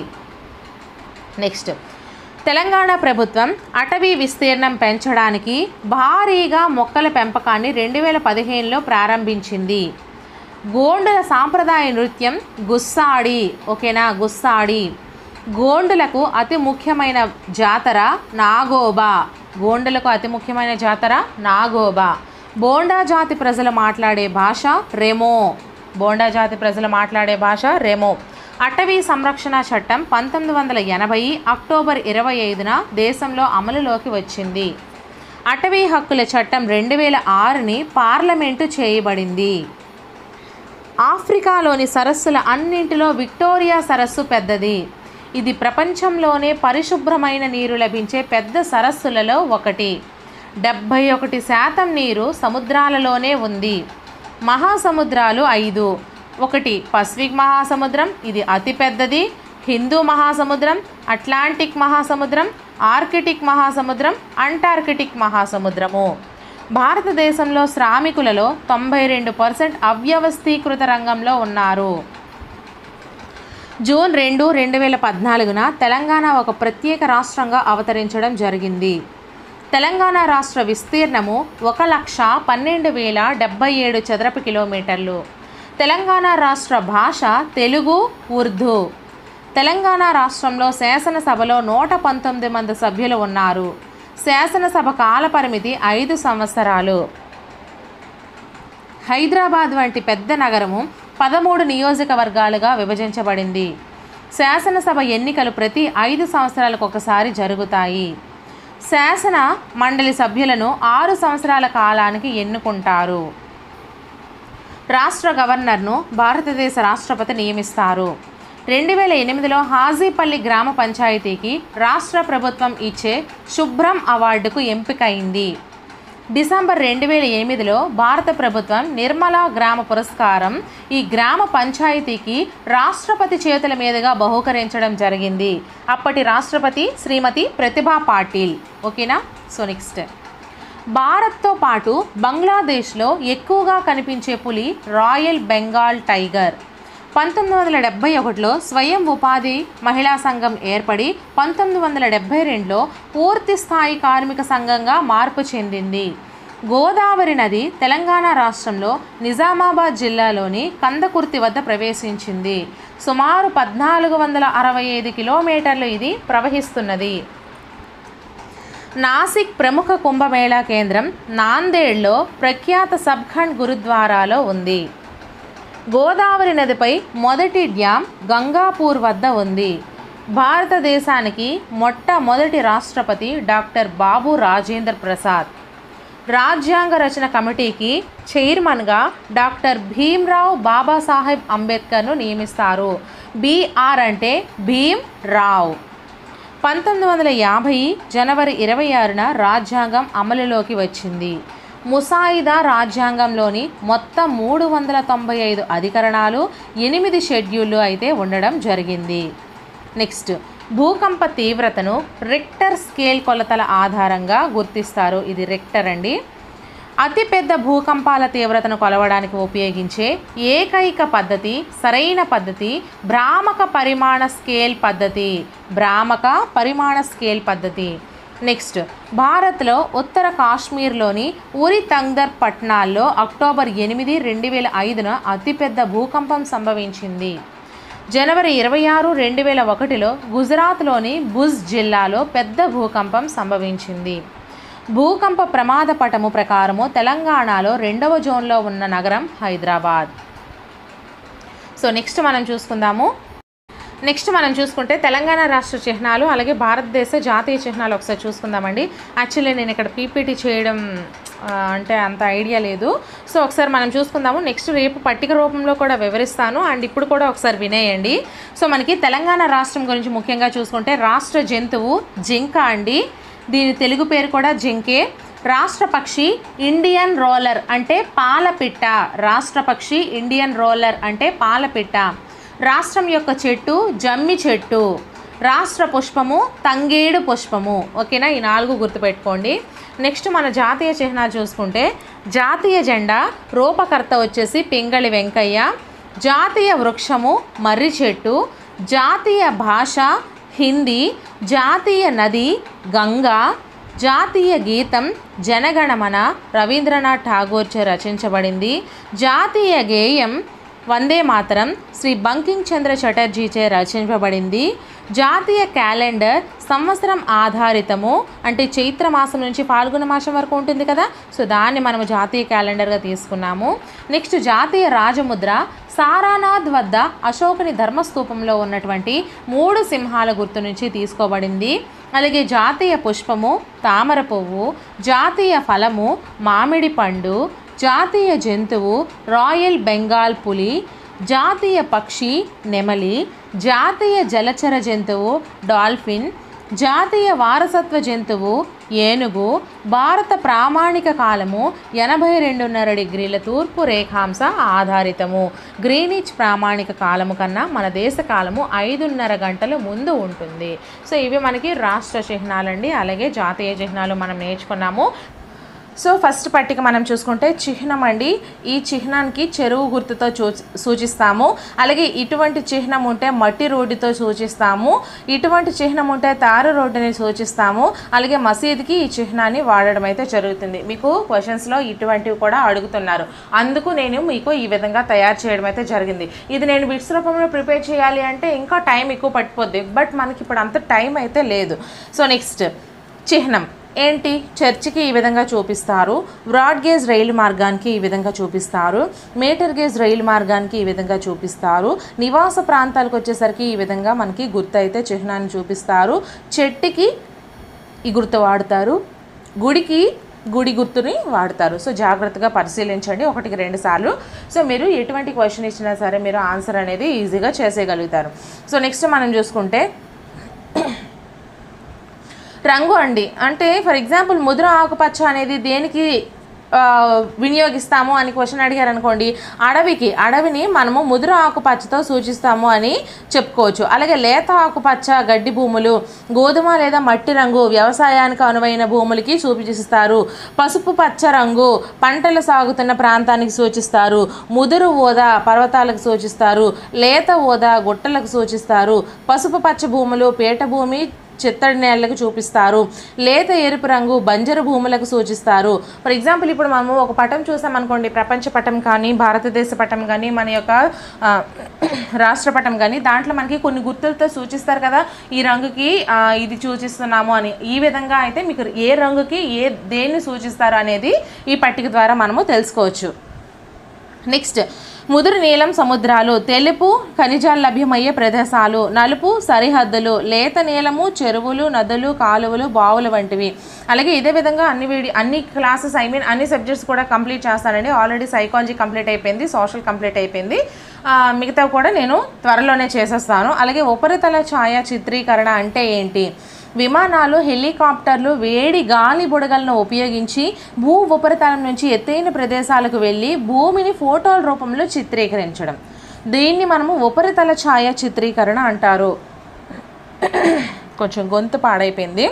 నెక్స్ట్ తెలంగాణ ప్రభుత్వం అటవీ విస్తీర్ణం పెంచడానికి భారీగా మొక్కల పెంపకాన్ని రెండు వేల పదిహేనులో ప్రారంభించింది గోండుల సాంప్రదాయ నృత్యం గుస్సాడి ఓకేనా గుస్సాడి గోండులకు అతి ముఖ్యమైన జాతర నాగోబా గోండులకు అతి ముఖ్యమైన జాతర నాగోబా బోండా జాతి ప్రజలు మాట్లాడే భాష రెమో బోండా జాతి ప్రజలు మాట్లాడే భాష రెమో అటవీ సంరక్షణ చట్టం పంతొమ్మిది వందల ఎనభై అక్టోబర్ ఇరవై ఐదున దేశంలో అమలులోకి వచ్చింది అటవీ హక్కుల చట్టం రెండు వేల ఆరుని పార్లమెంటు చేయబడింది ఆఫ్రికాలోని సరస్సుల అన్నింటిలో విక్టోరియా సరస్సు పెద్దది ఇది ప్రపంచంలోనే పరిశుభ్రమైన నీరు లభించే పెద్ద సరస్సులలో ఒకటి డెబ్భై ఒకటి శాతం నీరు సముద్రాలలోనే ఉంది మహాసముద్రాలు ఐదు ఒకటి పసిఫిక్ మహాసముద్రం ఇది అతిపెద్దది హిందూ మహాసముద్రం అట్లాంటిక్ మహాసముద్రం ఆర్కిటిక్ మహాసముద్రం అంటార్కిటిక్ మహాసముద్రము భారతదేశంలో శ్రామికులలో తొంభై రెండు పర్సెంట్ అవ్యవస్థీకృత రంగంలో ఉన్నారు జూన్ రెండు రెండు వేల పద్నాలుగున తెలంగాణ ఒక ప్రత్యేక రాష్ట్రంగా అవతరించడం జరిగింది తెలంగాణ రాష్ట్ర విస్తీర్ణము ఒక లక్ష పన్నెండు వేల డెబ్బై ఏడు చదరపు కిలోమీటర్లు తెలంగాణ రాష్ట్ర భాష తెలుగు ఉర్దూ తెలంగాణ రాష్ట్రంలో శాసనసభలో నూట పంతొమ్మిది మంది సభ్యులు ఉన్నారు శాసనసభ కాలపరిమితి ఐదు సంవత్సరాలు హైదరాబాద్ వంటి పెద్ద నగరము పదమూడు నియోజకవర్గాలుగా విభజించబడింది శాసనసభ ఎన్నికలు ప్రతి ఐదు సంవత్సరాలకు ఒకసారి జరుగుతాయి శాసన మండలి సభ్యులను ఆరు సంవత్సరాల కాలానికి ఎన్నుకుంటారు రాష్ట్ర గవర్నర్ను భారతదేశ రాష్ట్రపతి నియమిస్తారు రెండు వేల ఎనిమిదిలో హాజీపల్లి గ్రామ పంచాయతీకి రాష్ట్ర ప్రభుత్వం ఇచ్చే శుభ్రం అవార్డుకు ఎంపికైంది డిసెంబర్ రెండు వేల ఎనిమిదిలో భారత ప్రభుత్వం నిర్మలా గ్రామ పురస్కారం ఈ గ్రామ పంచాయతీకి రాష్ట్రపతి చేతుల మీదుగా బహూకరించడం జరిగింది అప్పటి రాష్ట్రపతి శ్రీమతి ప్రతిభా పాటిల్ ఓకేనా సో నెక్స్ట్ భారత్తో పాటు బంగ్లాదేశ్లో ఎక్కువగా కనిపించే పులి రాయల్ బెంగాల్ టైగర్ పంతొమ్మిది వందల డెబ్బై ఒకటిలో స్వయం ఉపాధి మహిళా సంఘం ఏర్పడి పంతొమ్మిది వందల డెబ్బై రెండులో పూర్తి స్థాయి కార్మిక సంఘంగా మార్పు చెందింది గోదావరి నది తెలంగాణ రాష్ట్రంలో నిజామాబాద్ జిల్లాలోని కందకుర్తి వద్ద ప్రవేశించింది సుమారు పద్నాలుగు వందల అరవై ఐదు కిలోమీటర్లు ఇది ప్రవహిస్తున్నది నాసిక్ ప్రముఖ కుంభమేళా కేంద్రం నాందేడ్లో ప్రఖ్యాత సబ్ఖండ్ గురుద్వారాలో ఉంది గోదావరి నదిపై మొదటి డ్యాం గంగాపూర్ వద్ద ఉంది భారతదేశానికి మొట్టమొదటి రాష్ట్రపతి డాక్టర్ బాబు రాజేంద్ర ప్రసాద్ రాజ్యాంగ రచన కమిటీకి చైర్మన్గా డాక్టర్ భీమ్రావ్ బాబాసాహెబ్ అంబేద్కర్ను నియమిస్తారు బీఆర్ అంటే భీమ్ రావ్ పంతొమ్మిది వందల యాభై జనవరి ఇరవై ఆరున రాజ్యాంగం అమలులోకి వచ్చింది ముసాయిదా రాజ్యాంగంలోని మొత్తం మూడు వందల తొంభై ఐదు అధికరణాలు ఎనిమిది షెడ్యూళ్ళు అయితే ఉండడం జరిగింది నెక్స్ట్ భూకంప తీవ్రతను రిక్టర్ స్కేల్ కొలతల ఆధారంగా గుర్తిస్తారు ఇది రిక్టర్ అండి అతిపెద్ద భూకంపాల తీవ్రతను కొలవడానికి ఉపయోగించే ఏకైక పద్ధతి సరైన పద్ధతి భ్రామక పరిమాణ స్కేల్ పద్ధతి భ్రామక పరిమాణ స్కేల్ పద్ధతి నెక్స్ట్ భారత్లో ఉత్తర కాశ్మీర్లోని ఉరి తంగ్దర్ పట్టణాల్లో అక్టోబర్ ఎనిమిది రెండు వేల ఐదున అతిపెద్ద భూకంపం సంభవించింది జనవరి ఇరవై ఆరు రెండు వేల ఒకటిలో గుజరాత్లోని భుజ్ జిల్లాలో పెద్ద భూకంపం సంభవించింది భూకంప ప్రమాద పటము ప్రకారము తెలంగాణలో రెండవ జోన్లో ఉన్న నగరం హైదరాబాద్ సో నెక్స్ట్ మనం చూసుకుందాము నెక్స్ట్ మనం చూసుకుంటే తెలంగాణ రాష్ట్ర చిహ్నాలు అలాగే భారతదేశ జాతీయ చిహ్నాలు ఒకసారి చూసుకుందామండి యాక్చువల్లీ నేను ఇక్కడ పీపీటీ చేయడం ఆ, అంటే అంత ఐడియా లేదు సో ఒకసారి మనం చూసుకుందాము నెక్స్ట్ రేపు పట్టిక రూపంలో కూడా వివరిస్తాను అండ్ ఇప్పుడు కూడా ఒకసారి వినేయండి సో మనకి తెలంగాణ రాష్ట్రం గురించి ముఖ్యంగా చూసుకుంటే రాష్ట్ర జంతువు జింక అండి దీని తెలుగు పేరు కూడా జింకే రాష్ట్ర పక్షి ఇండియన్ రోలర్ అంటే పాలపిట్ట రాష్ట్ర పక్షి ఇండియన్ రోలర్ అంటే పాలపిట్ట రాష్ట్రం యొక్క చెట్టు జమ్మి చెట్టు రాష్ట్ర పుష్పము తంగేడు పుష్పము ఓకేనా ఈ నాలుగు గుర్తుపెట్టుకోండి నెక్స్ట్ మన జాతీయ చిహ్నాలు చూసుకుంటే జాతీయ జెండా రూపకర్త వచ్చేసి పింగళి వెంకయ్య జాతీయ వృక్షము మర్రి చెట్టు జాతీయ భాష హిందీ జాతీయ నది గంగా జాతీయ గీతం జనగణమన రవీంద్రనాథ్ ఠాగూర్చే రచించబడింది జాతీయ గేయం వందే మాతరం శ్రీ బంకింగ్ చంద్ర చటర్జీచే రచించబడింది జాతీయ క్యాలెండర్ సంవత్సరం ఆధారితము అంటే చైత్ర మాసం నుంచి పాల్గొన మాసం వరకు ఉంటుంది కదా సో దాన్ని మనము జాతీయ క్యాలెండర్గా తీసుకున్నాము నెక్స్ట్ జాతీయ రాజముద్ర సారానాథ్ వద్ద అశోకుని ధర్మస్తూపంలో ఉన్నటువంటి మూడు సింహాల గుర్తు నుంచి తీసుకోబడింది అలాగే జాతీయ పుష్పము తామర పువ్వు జాతీయ ఫలము మామిడి పండు జాతీయ జంతువు రాయల్ బెంగాల్ పులి జాతీయ పక్షి నెమలి జాతీయ జలచర జంతువు డాల్ఫిన్ జాతీయ వారసత్వ జంతువు ఏనుగు భారత ప్రామాణిక కాలము ఎనభై రెండున్నర డిగ్రీల తూర్పు రేఖాంశ ఆధారితము గ్రీనిచ్ ప్రామాణిక కాలము కన్నా మన దేశ కాలము ఐదున్నర గంటలు ముందు ఉంటుంది సో ఇవి మనకి రాష్ట్ర చిహ్నాలండి అలాగే జాతీయ చిహ్నాలు మనం నేర్చుకున్నాము సో ఫస్ట్ పట్టిక మనం చూసుకుంటే చిహ్నం అండి ఈ చిహ్నానికి చెరువు గుర్తుతో చూ సూచిస్తాము అలాగే ఇటువంటి చిహ్నం ఉంటే మట్టి రోడ్డుతో సూచిస్తాము ఇటువంటి చిహ్నం ఉంటే తారు రోడ్డుని సూచిస్తాము అలాగే మసీదుకి ఈ చిహ్నాన్ని వాడడం అయితే జరుగుతుంది మీకు క్వశ్చన్స్లో ఇటువంటివి కూడా అడుగుతున్నారు అందుకు నేను మీకు ఈ విధంగా తయారు చేయడం అయితే జరిగింది ఇది నేను బిట్స్ రూపంలో ప్రిపేర్ చేయాలి అంటే ఇంకా టైం ఎక్కువ పట్టిపోద్ది బట్ మనకి ఇప్పుడు అంత టైం అయితే లేదు సో నెక్స్ట్ చిహ్నం ఏంటి చర్చికి ఈ విధంగా చూపిస్తారు బ్రాడ్ గేజ్ రైలు మార్గానికి ఈ విధంగా చూపిస్తారు మీటర్ గేజ్ రైలు మార్గానికి ఈ విధంగా చూపిస్తారు నివాస ప్రాంతాలకు వచ్చేసరికి ఈ విధంగా మనకి గుర్తు అయితే చిహ్నాన్ని చూపిస్తారు చెట్టుకి ఈ గుర్తు వాడతారు గుడికి గుడి గుర్తుని వాడతారు సో జాగ్రత్తగా పరిశీలించండి ఒకటికి రెండు సార్లు సో మీరు ఎటువంటి క్వశ్చన్ ఇచ్చినా సరే మీరు ఆన్సర్ అనేది ఈజీగా చేసేయగలుగుతారు సో నెక్స్ట్ మనం చూసుకుంటే రంగు అండి అంటే ఫర్ ఎగ్జాంపుల్ ముద్ర ఆకుపచ్చ అనేది దేనికి ఆ, వినియోగిస్తాము అని క్వశ్చన్ అడిగారు అనుకోండి అడవికి అడవిని మనము ముదురు ఆకుపచ్చతో సూచిస్తాము అని చెప్పుకోవచ్చు అలాగే లేత ఆకుపచ్చ గడ్డి భూములు గోధుమ లేదా మట్టి రంగు వ్యవసాయానికి అనువైన భూములకి సూచిస్తారు పసుపు పచ్చ రంగు పంటలు సాగుతున్న ప్రాంతానికి సూచిస్తారు ముదురు ఓదా పర్వతాలకు సూచిస్తారు లేత ఓదా గుట్టలకు సూచిస్తారు పసుపు పచ్చ భూములు పీట భూమి చిత్తడి నేలకు చూపిస్తారు లేత ఎరుపు రంగు బంజరు భూములకు సూచిస్తారు ఫర్ ఎగ్జాంపుల్ ఇప్పుడు మనము ఒక పటం చూసామనుకోండి ప్రపంచ పటం కానీ భారతదేశ పటం కానీ మన యొక్క ఆ, రాష్ట్ర పటం కానీ దాంట్లో మనకి కొన్ని గుర్తులతో సూచిస్తారు కదా ఈ రంగుకి ఆ, ఇది సూచిస్తున్నాము అని ఈ విధంగా అయితే మీకు ఏ రంగుకి ఏ దేన్ని సూచిస్తారు అనేది ఈ పట్టిక ద్వారా మనము తెలుసుకోవచ్చు నెక్స్ట్ ముదురు నీలం సముద్రాలు తెలుపు ఖనిజాలు లభ్యమయ్యే ప్రదేశాలు నలుపు సరిహద్దులు లేత నీలము చెరువులు నదులు కాలువలు బావులు వంటివి అలాగే ఇదే విధంగా అన్ని వీడి అన్ని క్లాసెస్ ఐ మీన్ అన్ని సబ్జెక్ట్స్ కూడా కంప్లీట్ చేస్తానండి ఆల్రెడీ సైకాలజీ కంప్లీట్ అయిపోయింది సోషల్ కంప్లీట్ అయిపోయింది ఆ, మిగతా కూడా నేను త్వరలోనే చేసేస్తాను అలాగే ఉపరితల ఛాయా చిత్రీకరణ అంటే ఏంటి విమానాలు హెలికాప్టర్లు వేడి గాలి బుడగలను ఉపయోగించి భూ ఉపరితలం నుంచి ఎత్తైన ప్రదేశాలకు వెళ్ళి భూమిని ఫోటోల రూపంలో చిత్రీకరించడం దీన్ని మనము ఉపరితల ఛాయ చిత్రీకరణ అంటారు కొంచెం గొంతు పాడైపోయింది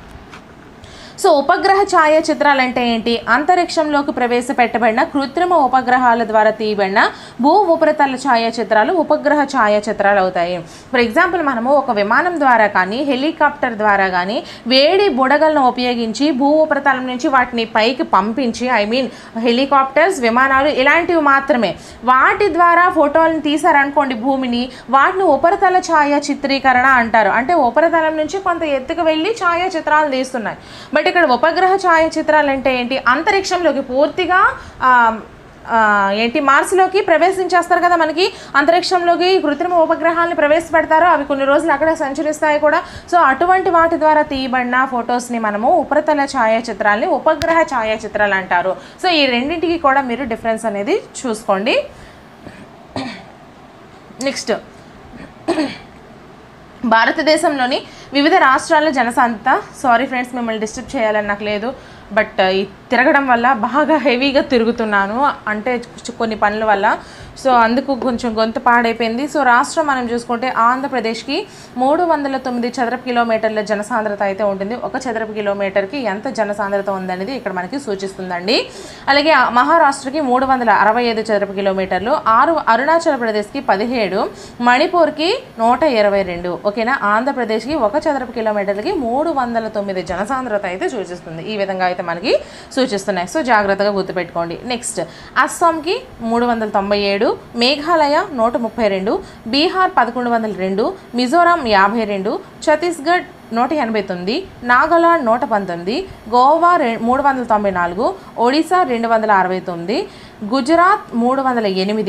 సో ఉపగ్రహ ఛాయాచిత్రాలు అంటే ఏంటి అంతరిక్షంలోకి ప్రవేశపెట్టబడిన కృత్రిమ ఉపగ్రహాల ద్వారా తీయబడిన భూ ఉపరితల ఛాయాచిత్రాలు ఉపగ్రహ ఛాయాచిత్రాలు అవుతాయి ఫర్ ఎగ్జాంపుల్ మనము ఒక విమానం ద్వారా కానీ హెలికాప్టర్ ద్వారా కానీ వేడి బుడగలను ఉపయోగించి భూ ఉపరితలం నుంచి వాటిని పైకి పంపించి ఐ మీన్ హెలికాప్టర్స్ విమానాలు ఇలాంటివి మాత్రమే వాటి ద్వారా ఫోటోలను తీసారనుకోండి భూమిని వాటిని ఉపరితల ఛాయా చిత్రీకరణ అంటారు అంటే ఉపరితలం నుంచి కొంత ఎత్తుకు వెళ్ళి ఛాయాచిత్రాలు తీస్తున్నాయి బట్ ఇక్కడ ఉపగ్రహ ఛాయాచిత్రాలు అంటే ఏంటి అంతరిక్షంలోకి పూర్తిగా ఆ, ఆ, ఏంటి మార్స్లోకి ప్రవేశించేస్తారు కదా మనకి అంతరిక్షంలోకి కృత్రిమ ఉపగ్రహాలను ప్రవేశపెడతారు అవి కొన్ని రోజులు అక్కడే సంచరిస్తాయి కూడా సో అటువంటి వాటి ద్వారా తీయబడిన ఫొటోస్ని మనము ఉపరితల ఛాయాచిత్రాలని ఉపగ్రహ ఛాయాచిత్రాలు అంటారు సో ఈ రెండింటికి కూడా మీరు డిఫరెన్స్ అనేది చూసుకోండి నెక్స్ట్ భారతదేశంలోని వివిధ రాష్ట్రాల జనసాంద్రత సారీ ఫ్రెండ్స్ మిమ్మల్ని డిస్టర్బ్ చేయాలని నాకు లేదు బట్ ఈ తిరగడం వల్ల బాగా హెవీగా తిరుగుతున్నాను అంటే చు- కొన్ని పనుల వల్ల సో అందుకు కొంచెం గొంతు పాడైపోయింది సో రాష్ట్రం మనం చూసుకుంటే ఆంధ్రప్రదేశ్కి మూడు వందల తొమ్మిది చదరపు కిలోమీటర్ల జనసాంద్రత అయితే ఉంటుంది ఒక చదరపు కిలోమీటర్కి ఎంత జనసాంద్రత ఉందనేది ఇక్కడ మనకి సూచిస్తుందండి అలాగే ఆ మహారాష్ట్రకి మూడు వందల అరవై ఐదు చదరపు కిలోమీటర్లు ఆరు అరుణాచల్ ప్రదేశ్కి పదిహేడు మణిపూర్కి నూట ఇరవై రెండు ఓకేనా ఆంధ్రప్రదేశ్కి ఒక చదరపు కిలోమీటర్లకి మూడు వందల తొమ్మిది జనసాంద్రత అయితే సూచిస్తుంది ఈ విధంగా అయితే మనకి సూచిస్తున్నాయి సో జాగ్రత్తగా గుర్తుపెట్టుకోండి నెక్స్ట్ అస్సాంకి మూడు వందల తొంభై ఏడు మేఘాలయ నూట ముప్పై రెండు బీహార్ పదకొండు వందల రెండు మిజోరాం యాభై రెండు ఛత్తీస్గఢ్ నూట ఎనభై తొమ్మిది నాగాలాండ్ నూట పంతొమ్మిది గోవా రె మూడు వందల తొంభై నాలుగు ఒడిశా రెండు వందల అరవై తొమ్మిది గుజరాత్ మూడు వందల ఎనిమిది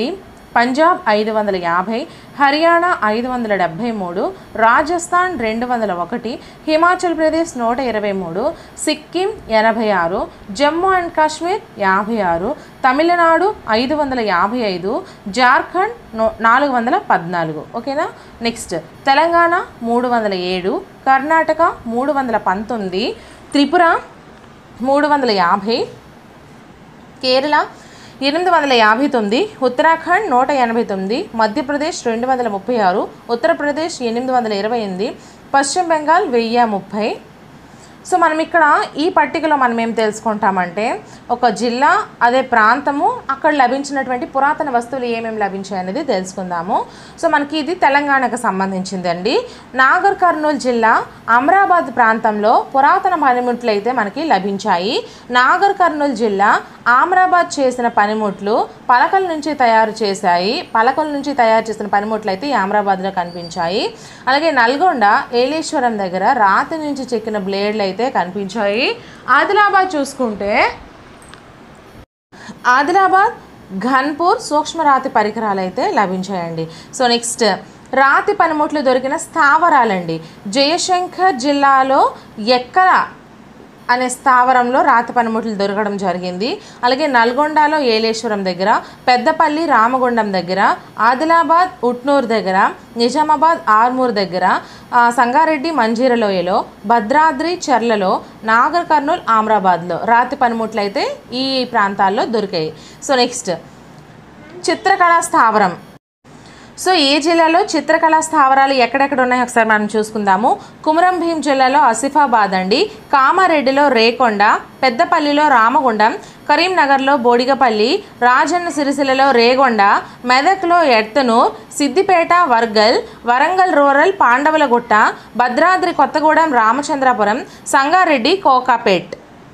పంజాబ్ ఐదు వందల యాభై హర్యానా ఐదు వందల డెబ్భై మూడు రాజస్థాన్ రెండు వందల ఒకటి హిమాచల్ ప్రదేశ్ నూట ఇరవై మూడు సిక్కిం ఎనభై ఆరు జమ్మూ అండ్ కాశ్మీర్ యాభై ఆరు తమిళనాడు ఐదు వందల యాభై ఐదు జార్ఖండ్ నో- నాలుగు వందల పద్నాలుగు ఓకేనా నెక్స్ట్ తెలంగాణ మూడు వందల ఏడు కర్ణాటక మూడు వందల పంతొమ్మిది త్రిపుర మూడు వందల యాభై కేరళ ఎనిమిది వందల యాభై తొమ్మిది ఉత్తరాఖండ్ నూట ఎనభై తొమ్మిది మధ్యప్రదేశ్ రెండు వందల ముప్పై ఆరు ఉత్తరప్రదేశ్ ఎనిమిది వందల ఇరవై ఎనిమిది పశ్చిమ బెంగాల్ వెయ్యి ముప్పై సో మనం ఇక్కడ ఈ పట్టికలో మనం ఏం తెలుసుకుంటామంటే ఒక జిల్లా అదే ప్రాంతము అక్కడ లభించినటువంటి పురాతన వస్తువులు ఏమేమి లభించాయి అనేది తెలుసుకుందాము సో మనకి ఇది తెలంగాణకు సంబంధించిందండి నాగర్ కర్నూలు జిల్లా అమరాబాద్ ప్రాంతంలో పురాతన పనిముట్లు అయితే మనకి లభించాయి నాగర్ కర్నూలు జిల్లా ఆమ్రాబాద్ చేసిన పనిముట్లు పలకల నుంచి తయారు చేశాయి పలకల నుంచి తయారు చేసిన పనిముట్లు అయితే ఈ ఆమ్రాబాద్లో కనిపించాయి అలాగే నల్గొండ ఏలేశ్వరం దగ్గర రాతి నుంచి చెక్కిన బ్లేడ్లు అయితే కనిపించాయి ఆదిలాబాద్ చూసుకుంటే ఆదిలాబాద్ ఘన్పూర్ సూక్ష్మరాతి పరికరాలు అయితే లభించాయండి సో నెక్స్ట్ రాతి పనిముట్లు దొరికిన స్థావరాలండి జయశంకర్ జిల్లాలో ఎక్కల అనే స్థావరంలో రాతి పనిముట్లు దొరకడం జరిగింది అలాగే నల్గొండలో ఏలేశ్వరం దగ్గర పెద్దపల్లి రామగుండం దగ్గర ఆదిలాబాద్ ఉట్నూరు దగ్గర నిజామాబాద్ ఆర్మూర్ దగ్గర ఆ, సంగారెడ్డి మంజీరలోయలో భద్రాద్రి చెర్లలో నాగర్ కర్నూల్ ఆమ్రాబాద్లో రాతి పనిముట్లు అయితే ఈ ప్రాంతాల్లో దొరికాయి సో నెక్స్ట్ చిత్రకళా స్థావరం సో ఏ జిల్లాలో చిత్రకళా స్థావరాలు ఎక్కడెక్కడ ఉన్నాయో ఒకసారి మనం చూసుకుందాము కుమరం భీం జిల్లాలో ఆసిఫాబాద్ అండి కామారెడ్డిలో రేకొండ పెద్దపల్లిలో రామగుండం కరీంనగర్లో బోడిగపల్లి రాజన్న సిరిసిల్లలో రేగొండ మెదక్లో ఎర్తనూర్ సిద్దిపేట వర్గల్ వరంగల్ రూరల్ పాండవులగుట్ట భద్రాద్రి కొత్తగూడెం రామచంద్రపురం సంగారెడ్డి కోకాపేట్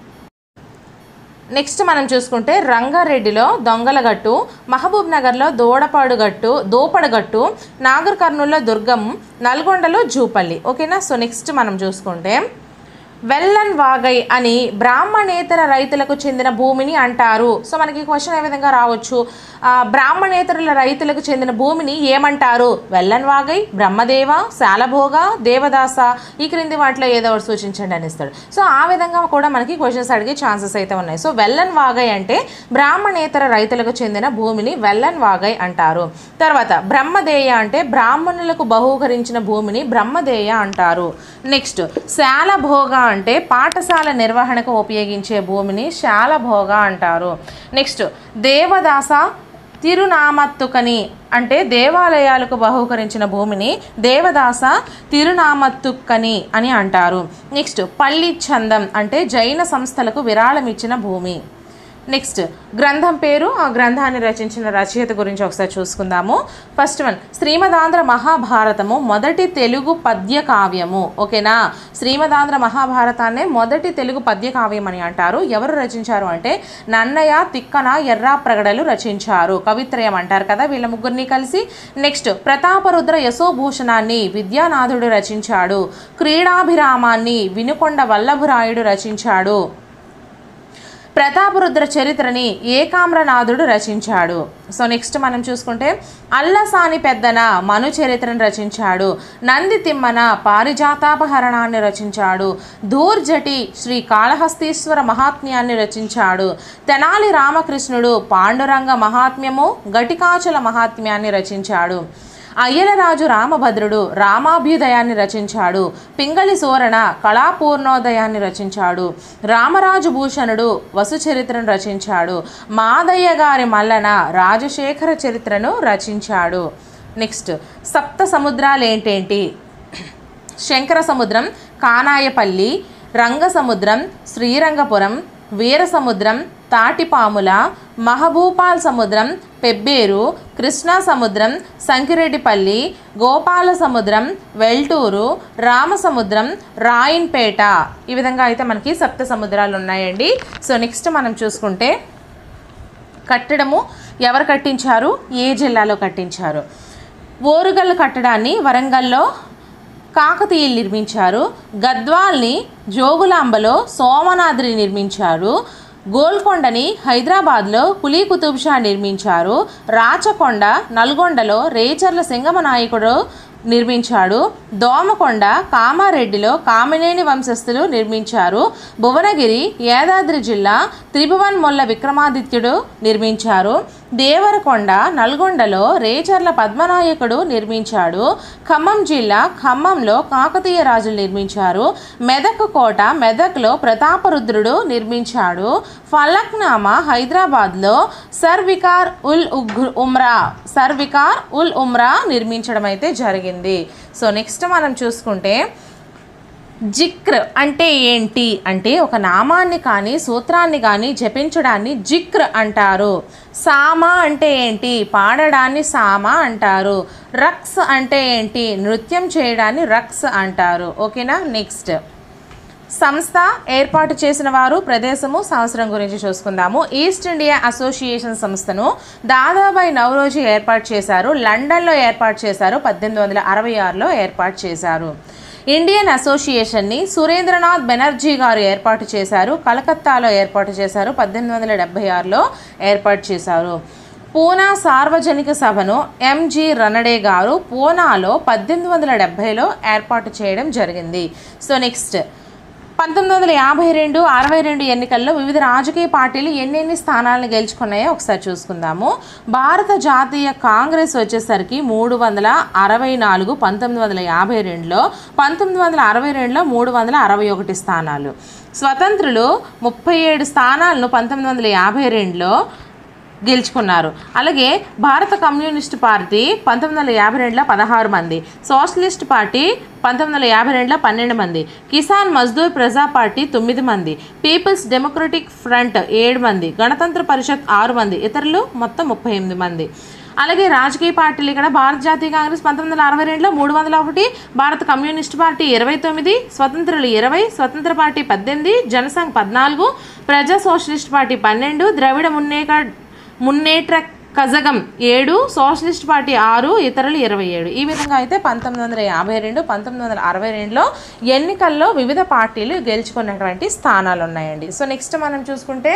నెక్స్ట్ మనం చూసుకుంటే రంగారెడ్డిలో దొంగలగట్టు మహబూబ్ నగర్లో దూడపాడు గట్టు దోపడగట్టు నాగర్ కర్నూల్లో దుర్గం నల్గొండలో జూపల్లి ఓకేనా సో నెక్స్ట్ మనం చూసుకుంటే వెల్లన్ వాగై అని బ్రాహ్మణేతర రైతులకు చెందిన భూమిని అంటారు సో మనకి క్వశ్చన్ ఏ విధంగా రావచ్చు ఆ, బ్రాహ్మణేతరుల రైతులకు చెందిన భూమిని ఏమంటారు వెల్లన్ వాగై బ్రహ్మదేవ శాలభోగ దేవదాస ఈ క్రింది వాటిలో ఏదో ఒకటి సూచించండి అని ఇస్తాడు సో ఆ విధంగా కూడా మనకి క్వశ్చన్స్ అడిగే ఛాన్సెస్ అయితే ఉన్నాయి సో వెల్లన్ వాగై అంటే బ్రాహ్మణేతర రైతులకు చెందిన భూమిని వెల్లన్ వాగై అంటారు తర్వాత బ్రహ్మదేయ అంటే బ్రాహ్మణులకు బహూకరించిన భూమిని బ్రహ్మదేయ అంటారు నెక్స్ట్ శాలభోగ అంటే పాఠశాల నిర్వహణకు ఉపయోగించే భూమిని శాలభోగ అంటారు నెక్స్ట్ దేవదాస తిరునామత్తుకని అంటే దేవాలయాలకు బహూకరించిన భూమిని దేవదాస తిరునామత్తుక్కని అని అంటారు నెక్స్ట్ పల్లి చందం అంటే జైన సంస్థలకు విరాళం ఇచ్చిన భూమి నెక్స్ట్ గ్రంథం పేరు ఆ గ్రంథాన్ని రచించిన రచయిత గురించి ఒకసారి చూసుకుందాము ఫస్ట్ వన్ శ్రీమదాంధ్ర మహాభారతము మొదటి తెలుగు పద్య కావ్యము ఓకేనా శ్రీమదాంధ్ర మహాభారతాన్నే మొదటి తెలుగు పద్య కావ్యం అని అంటారు ఎవరు రచించారు అంటే నన్నయ్య తిక్కన ఎర్రా ప్రగడలు రచించారు కవిత్రయం అంటారు కదా వీళ్ళ ముగ్గురిని కలిసి నెక్స్ట్ ప్రతాపరుద్ర యశోభూషణాన్ని విద్యానాథుడు రచించాడు క్రీడాభిరామాన్ని వినుకొండ వల్లభరాయుడు రచించాడు ప్రతాపరుద్ర చరిత్రని ఏకామ్రనాథుడు రచించాడు సో నెక్స్ట్ మనం చూసుకుంటే అల్లసాని పెద్దన మను చరిత్రను రచించాడు నంది తిమ్మన పారిజాతాపహరణాన్ని రచించాడు ధూర్జటి శ్రీ కాళహస్తీశ్వర మహాత్మ్యాన్ని రచించాడు తెనాలి రామకృష్ణుడు పాండురంగ మహాత్మ్యము గటికాచల మహాత్మ్యాన్ని రచించాడు అయ్యలరాజు రామభద్రుడు రామాభ్యుదయాన్ని రచించాడు పింగళి సోరణ కళాపూర్ణోదయాన్ని రచించాడు రామరాజు భూషణుడు వసుచరిత్రను రచించాడు మాదయ్య గారి మల్లన రాజశేఖర చరిత్రను రచించాడు నెక్స్ట్ సప్త సముద్రాలు ఏంటేంటి శంకర సముద్రం కానాయపల్లి రంగసముద్రం శ్రీరంగపురం వీరసముద్రం తాటిపాముల మహబూపాల్ సముద్రం పెబ్బేరు కృష్ణా సముద్రం సంకిరెడ్డిపల్లి గోపాల సముద్రం వెల్టూరు రామసముద్రం రాయిన్పేట ఈ విధంగా అయితే మనకి సప్త సముద్రాలు ఉన్నాయండి సో నెక్స్ట్ మనం చూసుకుంటే కట్టడము ఎవరు కట్టించారు ఏ జిల్లాలో కట్టించారు ఓరుగల్లు కట్టడాన్ని వరంగల్లో కాకతీయులు నిర్మించారు గద్వాల్ని జోగులాంబలో సోమనాద్రి నిర్మించారు గోల్కొండని హైదరాబాద్లో కులీ కుతుబ్ షా నిర్మించారు రాచకొండ నల్గొండలో రేచర్ల సింగమ నాయకుడు నిర్మించాడు దోమకొండ కామారెడ్డిలో కామినేని వంశస్థులు నిర్మించారు భువనగిరి యాదాద్రి జిల్లా త్రిభువన్ మొల్ల విక్రమాదిత్యుడు నిర్మించారు దేవరకొండ నల్గొండలో రేచర్ల పద్మనాయకుడు నిర్మించాడు ఖమ్మం జిల్లా ఖమ్మంలో కాకతీయ రాజులు నిర్మించారు మెదక్ కోట మెదక్లో ప్రతాపరుద్రుడు నిర్మించాడు ఫలక్నామా హైదరాబాద్లో సర్వికార్ ఉల్ ఉగ్ర ఉమ్రా సర్వికార్ ఉల్ ఉమ్రా నిర్మించడం అయితే జరిగింది సో నెక్స్ట్ మనం చూసుకుంటే జిక్ర్ అంటే ఏంటి అంటే ఒక నామాన్ని కానీ సూత్రాన్ని కానీ జపించడాన్ని జిక్ర్ అంటారు సామా అంటే ఏంటి పాడడాన్ని సామా అంటారు రక్స్ అంటే ఏంటి నృత్యం చేయడాన్ని రక్స్ అంటారు ఓకేనా నెక్స్ట్ సంస్థ ఏర్పాటు చేసిన వారు ప్రదేశము సంవత్సరం గురించి చూసుకుందాము ఈస్ట్ ఇండియా అసోసియేషన్ సంస్థను దాదాబాయి నవరోజీ ఏర్పాటు చేశారు లండన్లో ఏర్పాటు చేశారు పద్దెనిమిది వందల అరవై ఆరులో ఏర్పాటు చేశారు ఇండియన్ అసోసియేషన్ని సురేంద్రనాథ్ బెనర్జీ గారు ఏర్పాటు చేశారు కలకత్తాలో ఏర్పాటు చేశారు పద్దెనిమిది వందల డెబ్బై ఆరులో ఏర్పాటు చేశారు పూనా సార్వజనిక సభను ఎంజి రనడే గారు పూనాలో పద్దెనిమిది వందల డెబ్బైలో ఏర్పాటు చేయడం జరిగింది సో నెక్స్ట్ పంతొమ్మిది వందల యాభై రెండు అరవై రెండు ఎన్నికల్లో వివిధ రాజకీయ పార్టీలు ఎన్నెన్ని స్థానాలను గెలుచుకున్నాయో ఒకసారి చూసుకుందాము భారత జాతీయ కాంగ్రెస్ వచ్చేసరికి మూడు వందల అరవై నాలుగు పంతొమ్మిది వందల యాభై రెండులో పంతొమ్మిది వందల అరవై రెండులో మూడు వందల అరవై ఒకటి స్థానాలు స్వతంత్రులు ముప్పై ఏడు స్థానాలను పంతొమ్మిది వందల యాభై రెండులో గెలుచుకున్నారు అలాగే భారత కమ్యూనిస్ట్ పార్టీ పంతొమ్మిది వందల యాభై రెండులో పదహారు మంది సోషలిస్ట్ పార్టీ పంతొమ్మిది వందల యాభై రెండులో పన్నెండు మంది కిసాన్ మజ్దూర్ ప్రజా పార్టీ తొమ్మిది మంది పీపుల్స్ డెమోక్రటిక్ ఫ్రంట్ ఏడు మంది గణతంత్ర పరిషత్ ఆరు మంది ఇతరులు మొత్తం ముప్పై ఎనిమిది మంది అలాగే రాజకీయ పార్టీలు ఇక్కడ భారత జాతీయ కాంగ్రెస్ పంతొమ్మిది వందల అరవై రెండులో మూడు వందల ఒకటి భారత కమ్యూనిస్ట్ పార్టీ ఇరవై తొమ్మిది స్వతంత్రులు ఇరవై స్వతంత్ర పార్టీ పద్దెనిమిది జనసంఘ్ పద్నాలుగు ప్రజా సోషలిస్ట్ పార్టీ పన్నెండు ద్రవిడ మున్నేక మున్నేట్ర కజగం ఏడు సోషలిస్ట్ పార్టీ ఆరు ఇతరులు ఇరవై ఏడు ఈ విధంగా అయితే పంతొమ్మిది వందల యాభై రెండు పంతొమ్మిది వందల అరవై రెండులో ఎన్నికల్లో వివిధ పార్టీలు గెలుచుకున్నటువంటి స్థానాలు ఉన్నాయండి సో నెక్స్ట్ మనం చూసుకుంటే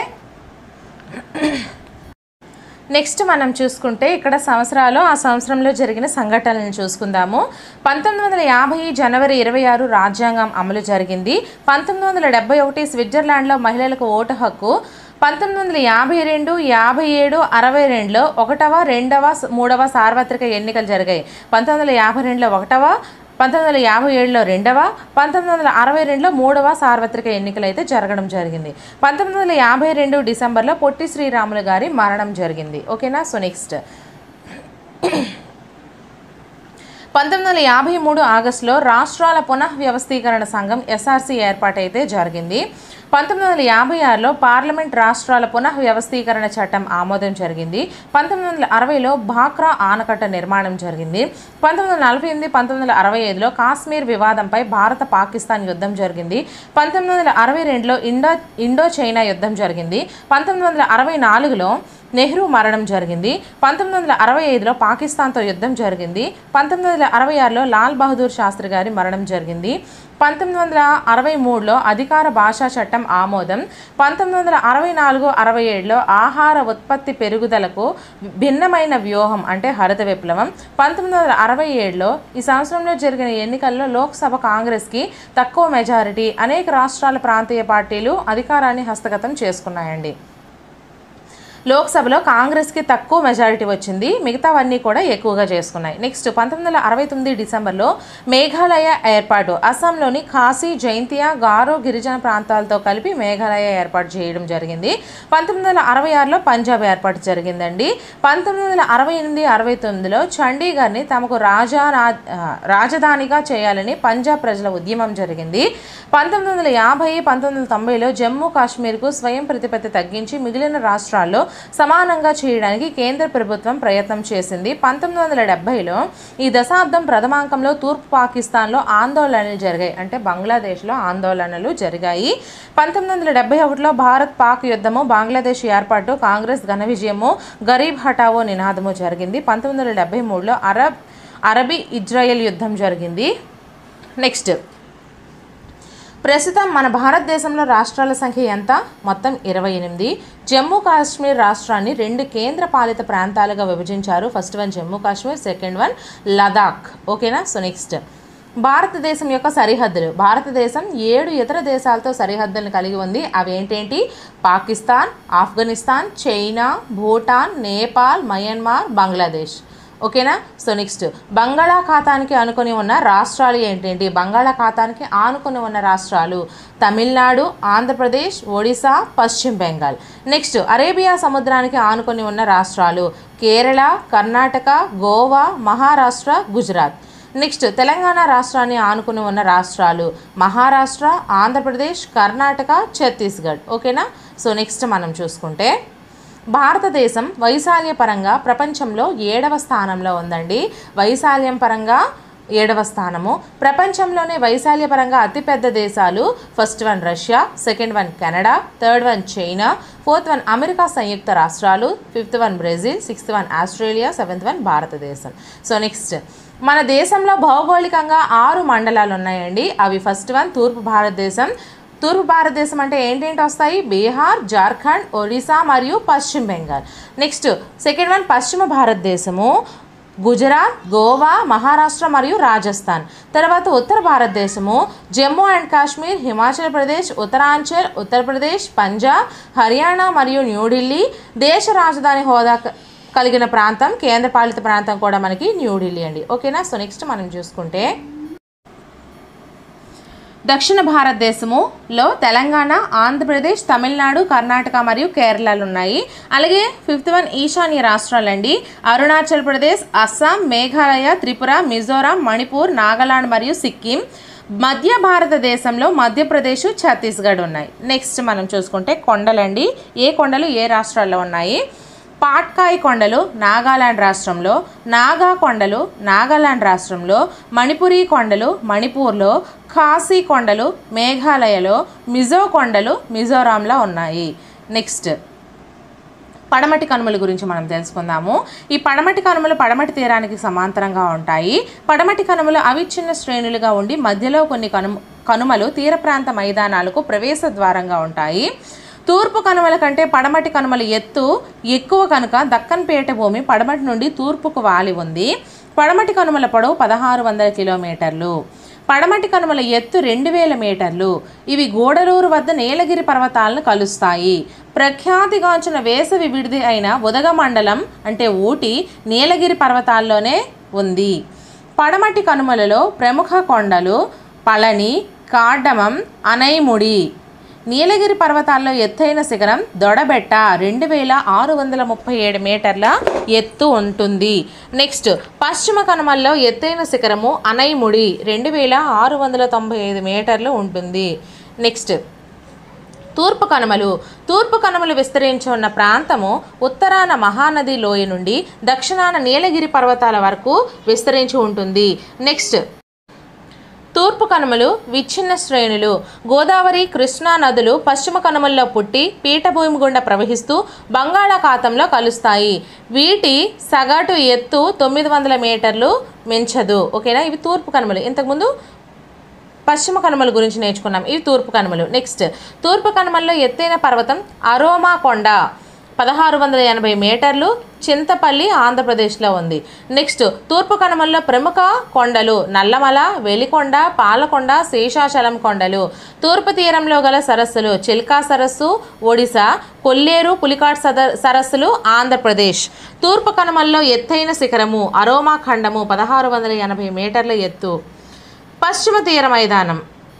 నెక్స్ట్ మనం చూసుకుంటే ఇక్కడ సంవత్సరాలు ఆ సంవత్సరంలో జరిగిన సంఘటనలను చూసుకుందాము పంతొమ్మిది వందల యాభై జనవరి ఇరవై ఆరు రాజ్యాంగం అమలు జరిగింది పంతొమ్మిది వందల డెబ్బై ఒకటి స్విట్జర్లాండ్లో మహిళలకు ఓటు హక్కు పంతొమ్మిది వందల యాభై రెండు యాభై ఏడు అరవై రెండులో ఒకటవ రెండవ మూడవ సార్వత్రిక ఎన్నికలు జరిగాయి పంతొమ్మిది వందల యాభై రెండులో ఒకటవ పంతొమ్మిది వందల యాభై ఏడులో రెండవ పంతొమ్మిది వందల అరవై రెండులో మూడవ సార్వత్రిక ఎన్నికలు అయితే జరగడం జరిగింది పంతొమ్మిది వందల యాభై రెండు డిసెంబర్లో పొట్టి శ్రీరాములు గారి మరణం జరిగింది ఓకేనా సో నెక్స్ట్ పంతొమ్మిది వందల యాభై మూడు ఆగస్టులో రాష్ట్రాల పునః వ్యవస్థీకరణ సంఘం ఎస్ఆర్సీ ఏర్పాటైతే జరిగింది పంతొమ్మిది వందల యాభై ఆరులో పార్లమెంట్ రాష్ట్రాల పునః వ్యవస్థీకరణ చట్టం ఆమోదం జరిగింది పంతొమ్మిది వందల అరవైలో భాక్రా ఆనకట్ట నిర్మాణం జరిగింది పంతొమ్మిది వందల నలభై ఎనిమిది పంతొమ్మిది వందల అరవై ఐదులో కాశ్మీర్ వివాదంపై భారత పాకిస్తాన్ యుద్ధం జరిగింది పంతొమ్మిది వందల అరవై రెండులో ఇండో ఇండో చైనా యుద్ధం జరిగింది పంతొమ్మిది వందల అరవై నాలుగులో నెహ్రూ మరణం జరిగింది పంతొమ్మిది వందల అరవై ఐదులో పాకిస్తాన్తో యుద్ధం జరిగింది పంతొమ్మిది వందల అరవై ఆరులో లాల్ బహదూర్ శాస్త్రి గారి మరణం జరిగింది పంతొమ్మిది వందల అరవై మూడులో అధికార భాషా చట్టం ఆమోదం పంతొమ్మిది వందల అరవై నాలుగు అరవై ఏడులో ఆహార ఉత్పత్తి పెరుగుదలకు భిన్నమైన వ్యూహం అంటే హరిత విప్లవం పంతొమ్మిది వందల అరవై ఏడులో ఈ సంవత్సరంలో జరిగిన ఎన్నికల్లో లోక్సభ కాంగ్రెస్కి తక్కువ మెజారిటీ అనేక రాష్ట్రాల ప్రాంతీయ పార్టీలు అధికారాన్ని హస్తగతం చేసుకున్నాయండి లోక్సభలో కాంగ్రెస్కి తక్కువ మెజారిటీ వచ్చింది మిగతావన్నీ కూడా ఎక్కువగా చేసుకున్నాయి నెక్స్ట్ పంతొమ్మిది వందల అరవై తొమ్మిది డిసెంబర్లో మేఘాలయ ఏర్పాటు అస్సాంలోని ఖాసీ జైంతియా గారో గిరిజన ప్రాంతాలతో కలిపి మేఘాలయ ఏర్పాటు చేయడం జరిగింది పంతొమ్మిది వందల అరవై ఆరులో పంజాబ్ ఏర్పాటు జరిగిందండి పంతొమ్మిది వందల అరవై ఎనిమిది అరవై తొమ్మిదిలో చండీగఢ్ని తమకు రాజా రాజధానిగా చేయాలని పంజాబ్ ప్రజల ఉద్యమం జరిగింది పంతొమ్మిది వందల యాభై పంతొమ్మిది వందల తొంభైలో జమ్మూ కాశ్మీర్కు స్వయం ప్రతిపత్తి తగ్గించి మిగిలిన రాష్ట్రాల్లో సమానంగా చేయడానికి కేంద్ర ప్రభుత్వం ప్రయత్నం చేసింది పంతొమ్మిది వందల డెబ్బైలో ఈ దశాబ్దం ప్రథమాంకంలో తూర్పు పాకిస్తాన్లో ఆందోళనలు జరిగాయి అంటే బంగ్లాదేశ్లో ఆందోళనలు జరిగాయి పంతొమ్మిది వందల డెబ్బై ఒకటిలో భారత్ పాక్ యుద్ధము బంగ్లాదేశ్ ఏర్పాటు కాంగ్రెస్ ఘన విజయము గరీబ్ హటావో నినాదము జరిగింది పంతొమ్మిది వందల డెబ్బై మూడులో అరబ్ అరబీ ఇజ్రాయెల్ యుద్ధం జరిగింది నెక్స్ట్ ప్రస్తుతం మన భారతదేశంలో రాష్ట్రాల సంఖ్య ఎంత మొత్తం ఇరవై ఎనిమిది జమ్మూ కాశ్మీర్ రాష్ట్రాన్ని రెండు కేంద్ర పాలిత ప్రాంతాలుగా విభజించారు first one Jammu Kashmir second one Ladakh ఓకేనా సో నెక్స్ట్ భారతదేశం యొక్క సరిహద్దులు భారతదేశం ఏడు ఇతర దేశాలతో సరిహద్దులను కలిగి ఉంది అవి ఏంటేంటి పాకిస్తాన్ ఆఫ్ఘనిస్తాన్ చైనా భూటాన్ నేపాల్ మయన్మార్ బంగ్లాదేశ్ ఓకేనా సో నెక్స్ట్ బంగాళాఖాతానికి అనుకుని ఉన్న రాష్ట్రాలు ఏంటేంటి బంగాళాఖాతానికి ఆనుకుని ఉన్న రాష్ట్రాలు తమిళనాడు ఆంధ్రప్రదేశ్ ఒడిశా పశ్చిమ బెంగాల్ నెక్స్ట్ అరేబియా సముద్రానికి ఆనుకుని ఉన్న రాష్ట్రాలు కేరళ కర్ణాటక గోవా మహారాష్ట్ర గుజరాత్ నెక్స్ట్ తెలంగాణ రాష్ట్రాన్ని ఆనుకుని ఉన్న రాష్ట్రాలు మహారాష్ట్ర ఆంధ్రప్రదేశ్ కర్ణాటక ఛత్తీస్గఢ్ ఓకేనా సో నెక్స్ట్ మనం చూసుకుంటే భారతదేశం వైశాల్య పరంగా ప్రపంచంలో ఏడవ స్థానంలో ఉందండి వైశాల్యం పరంగా ఏడవ స్థానము ప్రపంచంలోనే వైశాల్య పరంగా అతిపెద్ద దేశాలు first one Russia second one Canada third one China fourth one America సంయుక్త రాష్ట్రాలు fifth one Brazil sixth one Australia seventh one భారతదేశం సో నెక్స్ట్ మన దేశంలో భౌగోళికంగా ఆరు మండలాలు ఉన్నాయండి అవి ఫస్ట్ వన్ తూర్పు భారతదేశం తూర్పు భారతదేశం అంటే ఏంటేంటి వస్తాయి బీహార్ జార్ఖండ్ ఒడిశా మరియు పశ్చిమ బెంగాల్ నెక్స్ట్ సెకండ్ వన్ పశ్చిమ భారతదేశము గుజరాత్ గోవా మహారాష్ట్ర మరియు రాజస్థాన్ తర్వాత ఉత్తర భారతదేశము జమ్మూ అండ్ కాశ్మీర్ హిమాచల్ ప్రదేశ్ ఉత్తరాంచల్ ఉత్తరప్రదేశ్ పంజాబ్ హర్యానా మరియు న్యూఢిల్లీ దేశ రాజధాని హోదా క- కలిగిన ప్రాంతం కేంద్రపాలిత ప్రాంతం కూడా మనకి న్యూఢిల్లీ అండి ఓకేనా సో నెక్స్ట్ మనం చూసుకుంటే దక్షిణ భారతదేశములో తెలంగాణ ఆంధ్రప్రదేశ్ తమిళనాడు కర్ణాటక మరియు కేరళలు ఉన్నాయి అలాగే ఫిఫ్త్ వన్ ఈశాన్య రాష్ట్రాలండి అరుణాచల్ ప్రదేశ్ అస్సాం మేఘాలయ త్రిపుర మిజోరాం మణిపూర్ నాగాలాండ్ మరియు సిక్కిం మధ్య భారతదేశంలో మధ్యప్రదేశ్ ఛత్తీస్గఢ్ ఉన్నాయి నెక్స్ట్ మనం చూసుకుంటే కొండలండి ఏ కొండలు ఏ రాష్ట్రాల్లో ఉన్నాయి పాట్కాయ్ కొండలు నాగాలాండ్ రాష్ట్రంలో నాగా కొండలు నాగాలాండ్ రాష్ట్రంలో మణిపురి కొండలు మణిపూర్లో ఖాసీ కొండలు మేఘాలయలో మిజో కొండలు మిజోరాంలో ఉన్నాయి నెక్స్ట్ పడమటి కనుమల గురించి మనం తెలుసుకుందాము ఈ పడమటి కనుమలు పడమటి తీరానికి సమాంతరంగా ఉంటాయి పడమటి కనుమలు అవిచ్ఛిన్న శ్రేణులుగా ఉండి మధ్యలో కొన్ని కనుమ కనుమలు తీర ప్రాంత మైదానాలకు ప్రవేశ ద్వారంగా ఉంటాయి తూర్పు కనుమల కంటే పడమటి కనుమల ఎత్తు ఎక్కువ కనుక దక్కన్ పేట భూమి పడమటి నుండి తూర్పుకు వాలి ఉంది పడమటి కనుమల పొడవు పదహారు వందల కిలోమీటర్లు పడమటి కనుమల ఎత్తు రెండు వేల మీటర్లు ఇవి గూడలూరు వద్ద నీలగిరి పర్వతాలను కలుస్తాయి ప్రఖ్యాతిగాంచిన వేసవి విడిది అయిన ఉదగ మండలం అంటే ఊటి నీలగిరి పర్వతాల్లోనే ఉంది పడమటి కనుమలలో ప్రముఖ కొండలు పళని కాడ్డమం అనైముడి నీలగిరి పర్వతాల్లో ఎత్తైన శిఖరం దొడబెట్ట రెండు వేల ఆరు వందల ముప్పై ఏడు మీటర్ల ఎత్తు ఉంటుంది నెక్స్ట్ పశ్చిమ కనుమల్లో ఎత్తైన శిఖరము అనైముడి రెండు వేల ఆరు వందల తొంభై ఐదు మీటర్లు ఉంటుంది నెక్స్ట్ తూర్పు కనుమలు తూర్పు కనుమలు విస్తరించి ఉన్న ప్రాంతము ఉత్తరాన మహానది లోయ నుండి దక్షిణాన నీలగిరి పర్వతాల వరకు విస్తరించి ఉంటుంది నెక్స్ట్ తూర్పు కనుమలు విచ్ఛిన్న శ్రేణులు గోదావరి కృష్ణా నదులు పశ్చిమ కనుమల్లో పుట్టి పీఠభూమి గుండా ప్రవహిస్తూ బంగాళాఖాతంలో కలుస్తాయి వీటి సగటు ఎత్తు తొమ్మిది వందల మీటర్లు మించదు ఓకేనా ఇవి తూర్పు కనుమలు ఇంతకుముందు పశ్చిమ కనుమల గురించి నేర్చుకున్నాం ఇవి తూర్పు కనుమలు నెక్స్ట్ తూర్పు కనుమల్లో ఎత్తైన పర్వతం అరోమా కొండ పదహారు వందల ఎనభై మీటర్లు చింతపల్లి ఆంధ్రప్రదేశ్లో ఉంది నెక్స్ట్ తూర్పు కనుమల్లో ప్రముఖ కొండలు నల్లమల వెలికొండ పాలకొండ శేషాచలం కొండలు తూర్పు తీరంలో గల సరస్సులు చిల్కా సరస్సు ఒడిశా కొల్లేరు పులికాట్ సద సరస్సులు ఆంధ్రప్రదేశ్ తూర్పు కనుమల్లో ఎత్తైన శిఖరము అరోమా ఖండము పదహారు వందల ఎనభై మీటర్ల ఎత్తు పశ్చిమ తీర మైదానం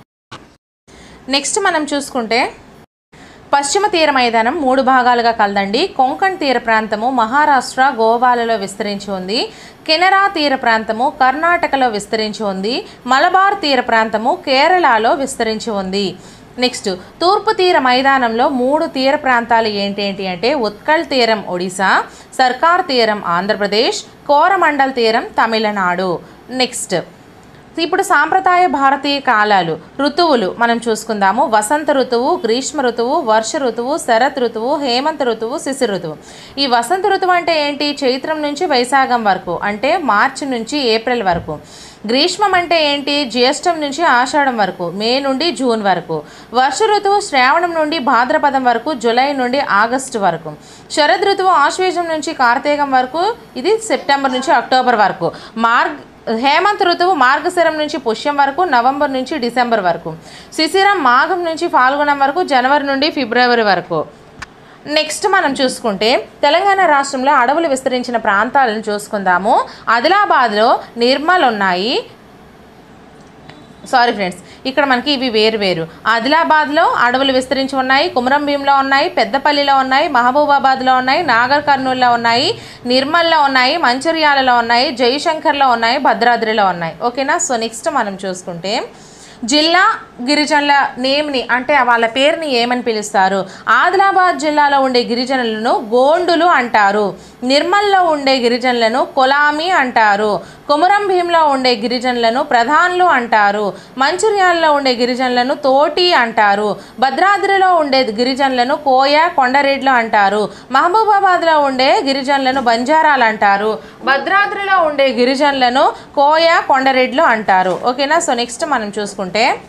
నెక్స్ట్ మనం చూసుకుంటే పశ్చిమ తీర మైదానం మూడు భాగాలుగా కలదండి కొంకణ్ తీర ప్రాంతము మహారాష్ట్ర గోవాలలో విస్తరించి ఉంది కెనరా తీర ప్రాంతము కర్ణాటకలో విస్తరించి ఉంది మలబార్ తీర ప్రాంతము కేరళలో విస్తరించి ఉంది నెక్స్ట్ తూర్పు తీర మైదానంలో మూడు తీర ప్రాంతాలు ఏంటేంటి అంటే ఉత్కల్ తీరం ఒడిశా సర్కార్ తీరం ఆంధ్రప్రదేశ్ కోరమండల్ తీరం తమిళనాడు నెక్స్ట్ ఇప్పుడు సాంప్రదాయ భారతీయ కాలాలు ఋతువులు మనం చూసుకుందాము వసంత ఋతువు గ్రీష్మ ఋతువు వర్ష ఋతువు శరత్ ఋతువు హేమంత ఋతువు శిశిర ఋతువు ఈ వసంత ఋతువు అంటే ఏంటి చైత్రం నుంచి వైశాఖం వరకు అంటే మార్చి నుంచి ఏప్రిల్ వరకు గ్రీష్మం అంటే ఏంటి జ్యేష్టం నుంచి ఆషాఢం వరకు మే నుండి జూన్ వరకు వర్ష ఋతువు శ్రావణం నుండి భాద్రపదం వరకు జూలై నుండి ఆగస్టు వరకు శరద్ ఋతువు ఆశ్వేజం నుంచి కార్తీకం వరకు ఇది సెప్టెంబర్ నుంచి అక్టోబర్ వరకు మార్గ్ హేమంత్ ఋతువు మార్గశిరం నుంచి పుష్యం వరకు నవంబర్ నుంచి డిసెంబర్ వరకు శిశిరం మాఘం నుంచి ఫాల్గుణం వరకు జనవరి నుండి ఫిబ్రవరి వరకు నెక్స్ట్ మనం చూసుకుంటే తెలంగాణ రాష్ట్రంలో అడవులు విస్తరించిన ప్రాంతాలను చూసుకుందాము ఆదిలాబాద్లో నిర్మల్ ఉన్నాయి సారీ ఫ్రెండ్స్ ఇక్కడ మనకి ఇవి వేరు వేరు ఆదిలాబాద్లో అడవులు విస్తరించి ఉన్నాయి కుమరం భీంలో ఉన్నాయి పెద్దపల్లిలో ఉన్నాయి మహబూబాబాద్లో ఉన్నాయి నాగర్ కర్నూల్లో ఉన్నాయి నిర్మల్లో ఉన్నాయి మంచిర్యాలలో ఉన్నాయి జయశంకర్లో ఉన్నాయి భద్రాద్రిలో ఉన్నాయి ఓకేనా సో నెక్స్ట్ మనం చూసుకుంటే జిల్లా గిరిజనుల నేమ్ని అంటే వాళ్ళ పేరుని ఏమని పిలుస్తారు ఆదిలాబాద్ జిల్లాలో ఉండే గిరిజనులను గోండులు అంటారు నిర్మల్లో ఉండే గిరిజనులను కొలామి అంటారు కొమురం భీంలో ఉండే గిరిజనులను ప్రధానులు అంటారు మంచిర్యాలలో ఉండే గిరిజనులను తోటి అంటారు భద్రాద్రిలో ఉండే గిరిజనులను కోయ కొండరెడ్లు అంటారు మహబూబాబాద్లో ఉండే గిరిజనులను బంజారాలు అంటారు భద్రాద్రిలో ఉండే గిరిజనులను కోయ కొండరెడ్లు అంటారు ఓకేనా సో నెక్స్ట్ మనం చూసుకుంటే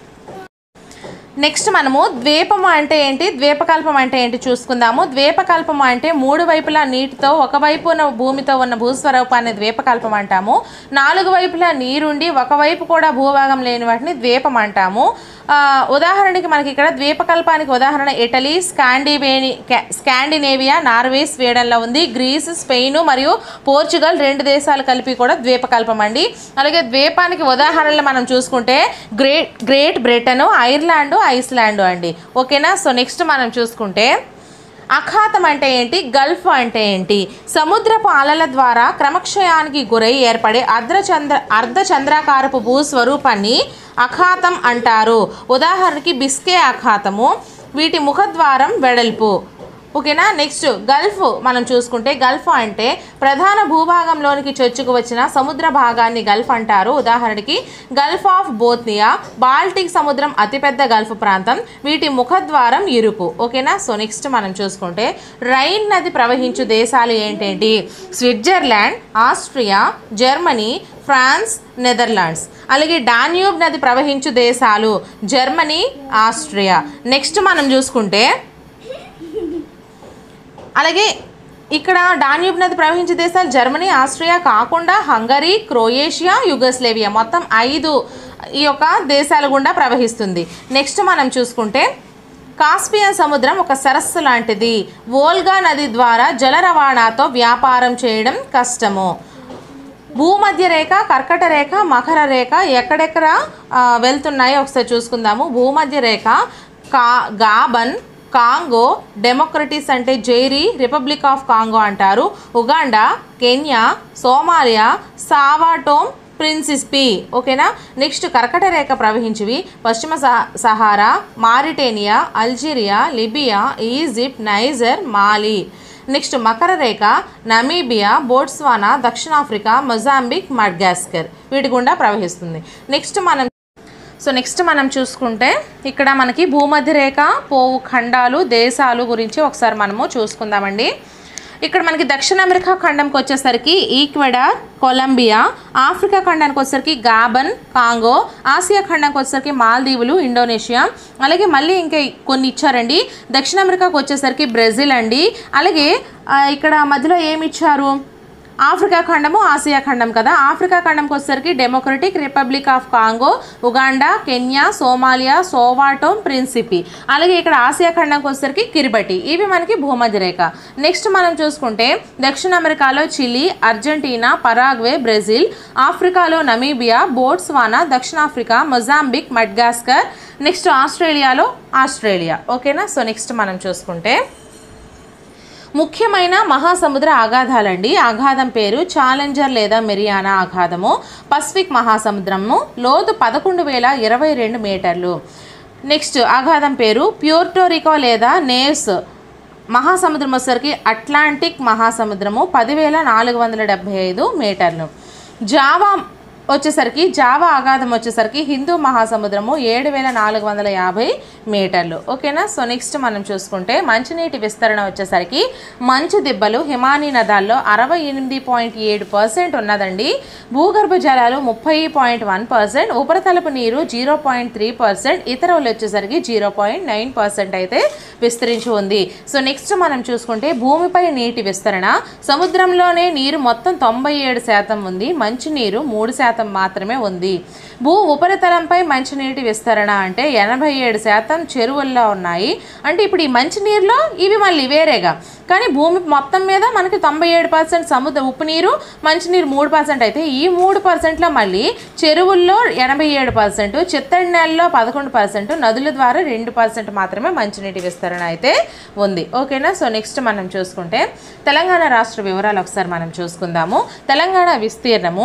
నెక్స్ట్ మనము ద్వీపము అంటే ఏంటి ద్వీపకల్పం అంటే ఏంటి చూసుకుందాము ద్వీపకల్పం అంటే మూడు వైపులా నీటితో ఒకవైపున భూమితో ఉన్న భూస్వరూపాన్ని ద్వీపకల్పం అంటాము నాలుగు వైపులా నీరుండి ఒకవైపు కూడా భూభాగం లేని వాటిని ద్వీపం అంటాము ఆ, ఉదాహరణకి మనకి ఇక్కడ ద్వీపకల్పానికి ఉదాహరణ ఇటలీ స్కాండివేని కా- స్కాండినేవియా నార్వే స్వీడన్లో ఉంది గ్రీస్ స్పెయిన్ మరియు పోర్చుగల్ రెండు దేశాలు కలిపి కూడా ద్వీపకల్పం అండి అలాగే ద్వీపానికి ఉదాహరణలు మనం చూసుకుంటే great great Britain Ireland Iceland అండి ఓకేనా సో నెక్స్ట్ మనం చూసుకుంటే అఖాతం అంటే ఏంటి గల్ఫ్ అంటే ఏంటి సముద్రపు అలల ద్వారా క్రమక్షయానికి గురై ఏర్పడే అర్ధచంద్ర అర్ధచంద్రాకారపు భూస్వరూపాన్ని అఖాతం అంటారు ఉదాహరణకి బిస్కే అఖాతము వీటి ముఖద్వారం వెడల్పు ఓకేనా నెక్స్ట్ గల్ఫ్ మనం చూసుకుంటే గల్ఫ్ అంటే ప్రధాన భూభాగంలోనికి చొచ్చుకు వచ్చిన సముద్ర భాగాన్ని గల్ఫ్ అంటారు ఉదాహరణకి గల్ఫ్ ఆఫ్ బోత్నియా బాల్టిక్ సముద్రం అతిపెద్ద గల్ఫ్ ప్రాంతం వీటి ముఖద్వారం ఇరుకు ఓకేనా సో నెక్స్ట్ మనం చూసుకుంటే రైన్ నది ప్రవహించు దేశాలు ఏంటేంటి Switzerland Austria Germany France Netherlands అలాగే డాన్యూబ్ నది ప్రవహించు దేశాలు జర్మనీ ఆస్ట్రియా నెక్స్ట్ మనం చూసుకుంటే అలాగే ఇక్కడ డాన్యూబ్ నది ప్రవహించే దేశాలు జర్మనీ ఆస్ట్రియా కాకుండా హంగరీ క్రొయేషియా యుగస్లేవియా మొత్తం ఐదు ఈ యొక్క దేశాల గుండా ప్రవహిస్తుంది నెక్స్ట్ మనం చూసుకుంటే కాస్పియన్ సముద్రం ఒక సరస్సు లాంటిది వోల్గా నది ద్వారా జల రవాణాతో వ్యాపారం చేయడం కష్టము భూమధ్య రేఖ కర్కట రేఖ మకర రేఖ ఎక్కడెక్కడ ఆ, వెళ్తున్నాయో ఒకసారి చూసుకుందాము భూమధ్య రేఖ కా గాబన్ కాంగో డెమోక్రటిస్ అంటే జైరీ రిపబ్లిక్ ఆఫ్ కాంగో అంటారు Uganda Kenya Somalia Sao Tome Principe ఓకేనా నెక్స్ట్ కర్కట రేఖ ప్రవహించివి పశ్చిమ సహ- Sahara Mauritania Algeria Libya Egypt Niger Mali next మకర రేఖ నమీబియా బోట్స్వానా దక్షిణాఫ్రికా మొజాంబిక్ మడ్గాస్కర్ వీటి గుండా ప్రవహిస్తుంది నెక్స్ట్ మనం సో నెక్స్ట్ మనం చూసుకుంటే ఇక్కడ మనకి భూమధ్య రేఖ పోవు ఖండాలు దేశాలు గురించి ఒకసారి మనము చూసుకుందామండి ఇక్కడ మనకి దక్షిణ అమెరికా ఖండంకి వచ్చేసరికి ఈక్వెడార్ కొలంబియా ఆఫ్రికా ఖండానికి వచ్చేసరికి గాబన్ కాంగో ఆసియా ఖండానికి వచ్చేసరికి మాల్దీవులు ఇండోనేషియా అలాగే మళ్ళీ ఇంకా కొన్ని ఇచ్చారండి దక్షిణ అమెరికాకు వచ్చేసరికి బ్రెజిల్ అండి అలాగే ఆ, ఇక్కడ మధ్యలో ఏమి ఇచ్చారు ఆఫ్రికా ఖండము ఆసియా ఖండం కదా ఆఫ్రికా ఖండంకి వచ్చేసరికి democratic republic of Congo Uganda Kenya Somalia Sao Tome Principe అలాగే ఇక్కడ ఆసియా ఖండంకి వచ్చేసరికి కిరిబటి ఇవి మనకి భూమధ్య రేఖ నెక్స్ట్ మనం చూసుకుంటే దక్షిణ అమెరికాలో చిలీ అర్జెంటీనా పరాగ్వే బ్రెజిల్ ఆఫ్రికాలో నమీబియా బోట్స్వానా దక్షిణాఫ్రికా మొజాంబిక్ మడ్గాస్కర్ నెక్స్ట్ ఆస్ట్రేలియాలో ఆస్ట్రేలియా ఓకేనా సో నెక్స్ట్ మనం చూసుకుంటే ముఖ్యమైన మహాసముద్ర అగాధాలండి అగాధం పేరు ఛాలెంజర్ లేదా మెరియానా అగాధము పసిఫిక్ మహాసముద్రము లోతు పదకొండు వేల ఇరవై రెండు మీటర్లు నెక్స్ట్ అగాధం పేరు ప్యూర్టోరికో లేదా నేవ్స్ మహాసముద్రం వచ్చేసరికి అట్లాంటిక్ మహాసముద్రము పదివేల నాలుగు వందల డెబ్భై ఐదు మీటర్లు జావా వచ్చేసరికి జావా అగాధం వచ్చేసరికి హిందూ మహాసముద్రము ఏడు వేల నాలుగు వందల యాభై మీటర్లు ఓకేనా సో నెక్స్ట్ మనం చూసుకుంటే మంచినీటి విస్తరణ వచ్చేసరికి మంచు దిబ్బలు హిమానీ నదాల్లో అరవై ఎనిమిది పాయింట్ ఏడు పర్సెంట్ ఉన్నదండి భూగర్భ జలాలు ముప్పై పాయింట్ వన్ పర్సెంట్ ఉపరితలపు నీరు జీరో పాయింట్ త్రీ పర్సెంట్ ఇతరులు వచ్చేసరికి జీరో పాయింట్ నైన్ పర్సెంట్ అయితే విస్తరించి ఉంది సో నెక్స్ట్ మనం చూసుకుంటే భూమిపై నీటి విస్తరణ సముద్రంలోనే నీరు మొత్తం తొంభై ఏడు శాతం ఉంది మంచినీరు మూడు శాతం మాత్రమే ఉంది భూ ఉపరితలంపై మంచినీటి విస్తరణ అంటే ఎనభై ఏడు శాతం చెరువుల్లో ఉన్నాయి అంటే ఇప్పుడు ఈ మంచినీరులో ఇవి మళ్ళీ వేరేగా కానీ భూమి మొత్తం మీద మనకి తొంభై ఏడు పర్సెంట్ సముద్ర ఉప్పు నీరు మంచినీరు మూడు పర్సెంట్ అయితే ఈ మూడు పర్సెంట్లో మళ్ళీ చెరువుల్లో ఎనభై ఏడు పర్సెంట్ చిత్తడి నెలలో పదకొండు పర్సెంట్ నదుల ద్వారా రెండు పర్సెంట్ మాత్రమే మంచినీటి విస్తరణ అయితే ఉంది ఓకేనా సో నెక్స్ట్ మనం చూసుకుంటే తెలంగాణ రాష్ట్ర వివరాలు ఒకసారి మనం చూసుకుందాము తెలంగాణ విస్తీర్ణము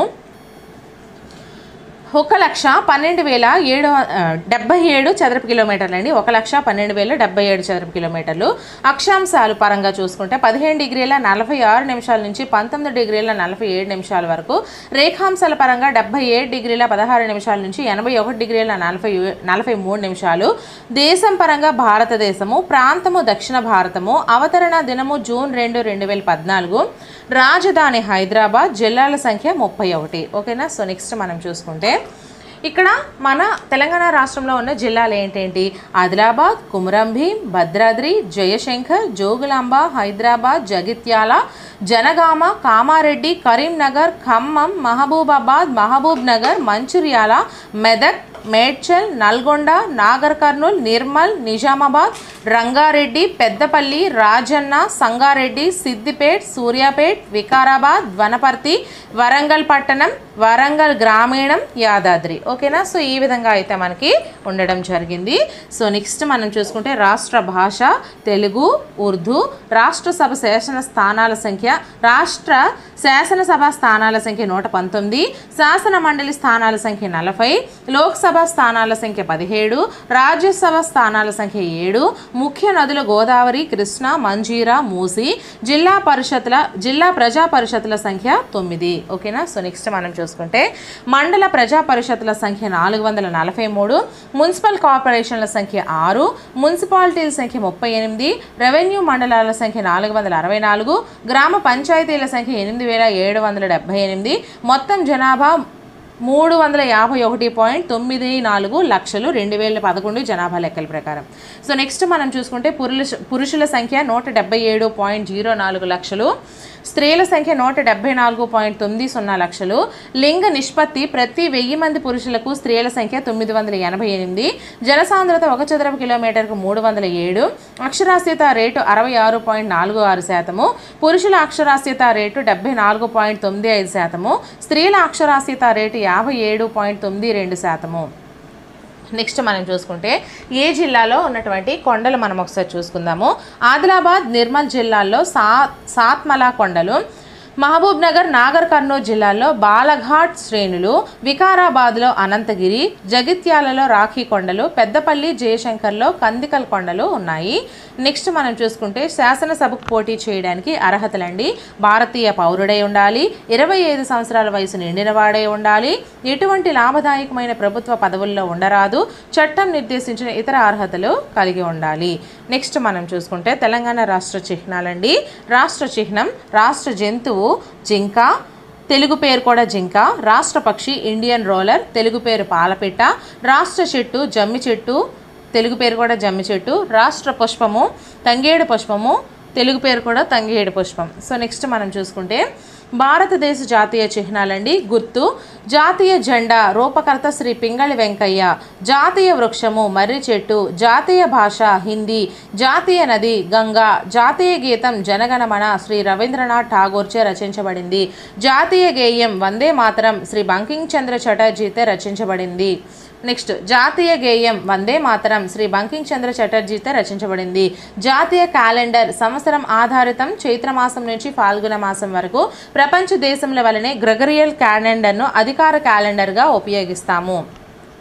ఒక లక్ష పన్నెండు వేల ఏడు ఆ, డెబ్బై ఏడు చదరపు కిలోమీటర్లు అండి ఒక లక్ష పన్నెండు వేల డెబ్బై ఏడు చదరపు కిలోమీటర్లు అక్షాంశాలు పరంగా చూసుకుంటే పదిహేను డిగ్రీల నలభై ఆరు నిమిషాల నుంచి పంతొమ్మిది డిగ్రీల నలభై ఏడు నిమిషాల వరకు రేఖాంశాల పరంగా డెబ్బై ఏడు డిగ్రీల పదహారు నిమిషాల నుంచి ఎనభై ఒకటి డిగ్రీల నలభై నలభై మూడు నిమిషాలు దేశం పరంగా భారతదేశము ప్రాంతము దక్షిణ భారతము అవతరణ దినము జూన్ రెండు రెండు వేల పద్నాలుగు రాజధాని హైదరాబాద్ జిల్లాల సంఖ్య ముప్పై ఒకటి ఓకేనా సో నెక్స్ట్ మనం చూసుకుంటే ఇక్కడ మన తెలంగాణ రాష్ట్రంలో ఉన్న జిల్లాలు ఏంటేంటి ఆదిలాబాద్ కుమరంభీం భద్రాద్రి జయశంకర్ జోగులాంబ హైదరాబాద్ జగిత్యాల జనగామ కామారెడ్డి కరీంనగర్ ఖమ్మం మహబూబాబాద్ మహబూబ్ నగర్ మంచిర్యాల మెదక్ మేడ్చల్ నల్గొండ నాగర్ కర్నూల్ నిర్మల్ నిజామాబాద్ రంగారెడ్డి పెద్దపల్లి రాజన్న సంగారెడ్డి సిద్దిపేట్ సూర్యాపేట్ వికారాబాద్ వనపర్తి వరంగల్ పట్టణం వరంగల్ గ్రామీణం యాదాద్రి ఓకేనా సో ఈ విధంగా అయితే మనకి ఉండడం జరిగింది సో నెక్స్ట్ మనం చూసుకుంటే రాష్ట్ర భాష తెలుగు ఉర్దూ రాష్ట్ర సభ శాసన స్థానాల సంఖ్య రాష్ట్ర శాసనసభ స్థానాల సంఖ్య నూట పంతొమ్మిది శాసన మండలి స్థానాల సంఖ్య నలభై లోక్సభ స్థానాల సంఖ్య పదిహేడు రాజ్యసభ స్థానాల సంఖ్య ఏడు ముఖ్య నదులు గోదావరి కృష్ణ మంజీరా మూసి జిల్లా పరిషత్ల జిల్లా ప్రజా పరిషత్ల సంఖ్య తొమ్మిది ఓకేనా సో నెక్స్ట్ మనం చూసుకుంటే మండల ప్రజా పరిషత్ల సంఖ్య నాలుగు వందల నలభై మూడు మున్సిపల్ కార్పొరేషన్ల సంఖ్య ఆరు మున్సిపాలిటీల సంఖ్య ముప్పై ఎనిమిది రెవెన్యూ మండలాల సంఖ్య నాలుగు వందల అరవై నాలుగు గ్రామ పంచాయతీల సంఖ్య ఎనిమిది వేల ఏడు వందల డెబ్బై ఎనిమిది మొత్తం జనాభా మూడు వందల యాభై ఒకటి పాయింట్ తొమ్మిది నాలుగు లక్షలు రెండు వేల పదకొండు జనాభా లెక్కల ప్రకారం సో నెక్స్ట్ మనం చూసుకుంటే పురుష పురుషుల సంఖ్య నూట డెబ్బై ఏడు పాయింట్ జీరో నాలుగు లక్షలు స్త్రీల సంఖ్య నూట డెబ్బై నాలుగు పాయింట్ తొమ్మిది సున్నా లక్షలు లింగ నిష్పత్తి ప్రతి వెయ్యి మంది పురుషులకు స్త్రీల సంఖ్య తొమ్మిది వందల ఎనభై ఎనిమిది జనసాంద్రత ఒక చదరపు కిలోమీటర్కు మూడు వందల ఏడు అక్షరాస్యత రేటు అరవై ఆరు పాయింట్ నాలుగు ఆరు శాతము పురుషుల అక్షరాస్యత రేటు డెబ్బై నాలుగు పాయింట్ తొమ్మిది ఐదు శాతము స్త్రీల అక్షరాస్యత రేటు యాభై ఏడు పాయింట్ తొమ్మిది రెండు శాతము నెక్స్ట్ మనం చూసుకుంటే ఏ జిల్లాలో ఉన్నటువంటి కొండలు మనం ఒకసారి చూసుకుందాము ఆదిలాబాద్ నిర్మల్ జిల్లాల్లో సా సాత్మలా కొండలు మహబూబ్ నగర్ నాగర్ కర్నూలు జిల్లాల్లో బాలఘాట్ శ్రేణులు వికారాబాద్లో అనంతగిరి జగిత్యాలలో రాఖీ కొండలు పెద్దపల్లి జయశంకర్లో కందికల్ కొండలు ఉన్నాయి నెక్స్ట్ మనం చూసుకుంటే శాసనసభకు పోటీ చేయడానికి అర్హతలండి భారతీయ పౌరుడై ఉండాలి ఇరవై ఐదు సంవత్సరాల వయసు నిండిన వాడై ఉండాలి ఎటువంటి లాభదాయకమైన ప్రభుత్వ పదవుల్లో ఉండరాదు చట్టం నిర్దేశించిన ఇతర అర్హతలు కలిగి ఉండాలి నెక్స్ట్ మనం చూసుకుంటే తెలంగాణ రాష్ట్ర చిహ్నాలండి రాష్ట్ర చిహ్నం రాష్ట్ర జంతువు జింక తెలుగు పేరు కూడా జింక రాష్ట్ర పక్షి ఇండియన్ రోలర్ తెలుగు పేరు పాలపిట్ట రాష్ట్ర చెట్టు జమ్మి చెట్టు తెలుగు పేరు కూడా జమ్మి చెట్టు రాష్ట్ర పుష్పము తంగేడు పుష్పము తెలుగు పేరు కూడా తంగేడు పుష్పం సో నెక్స్ట్ మనం చూసుకుంటే భారతదేశ జాతీయ చిహ్నాలండి గుర్తు జాతీయ జెండా రూపకర్త శ్రీ పింగళి వెంకయ్య జాతీయ వృక్షము మర్రి చెట్టు జాతీయ భాష హిందీ జాతీయ నది గంగా జాతీయ గీతం జనగణమన శ్రీ రవీంద్రనాథ్ ఠాగూర్చే రచించబడింది జాతీయ గేయం వందే మాతరం శ్రీ బంకింగ్ చంద్ర చటర్జీతే రచించబడింది నెక్స్ట్ జాతీయ గేయం వందే మాతరం శ్రీ బంకింగ్ చంద్ర చటర్జీతో రచించబడింది జాతీయ క్యాలెండర్ సంవత్సరం ఆధారితం చైత్రమాసం నుంచి ఫాల్గుణ మాసం వరకు ప్రపంచ దేశముల వలనే గ్రెగరియల్ క్యాలెండర్ను అధికార క్యాలెండర్గా ఉపయోగిస్తాము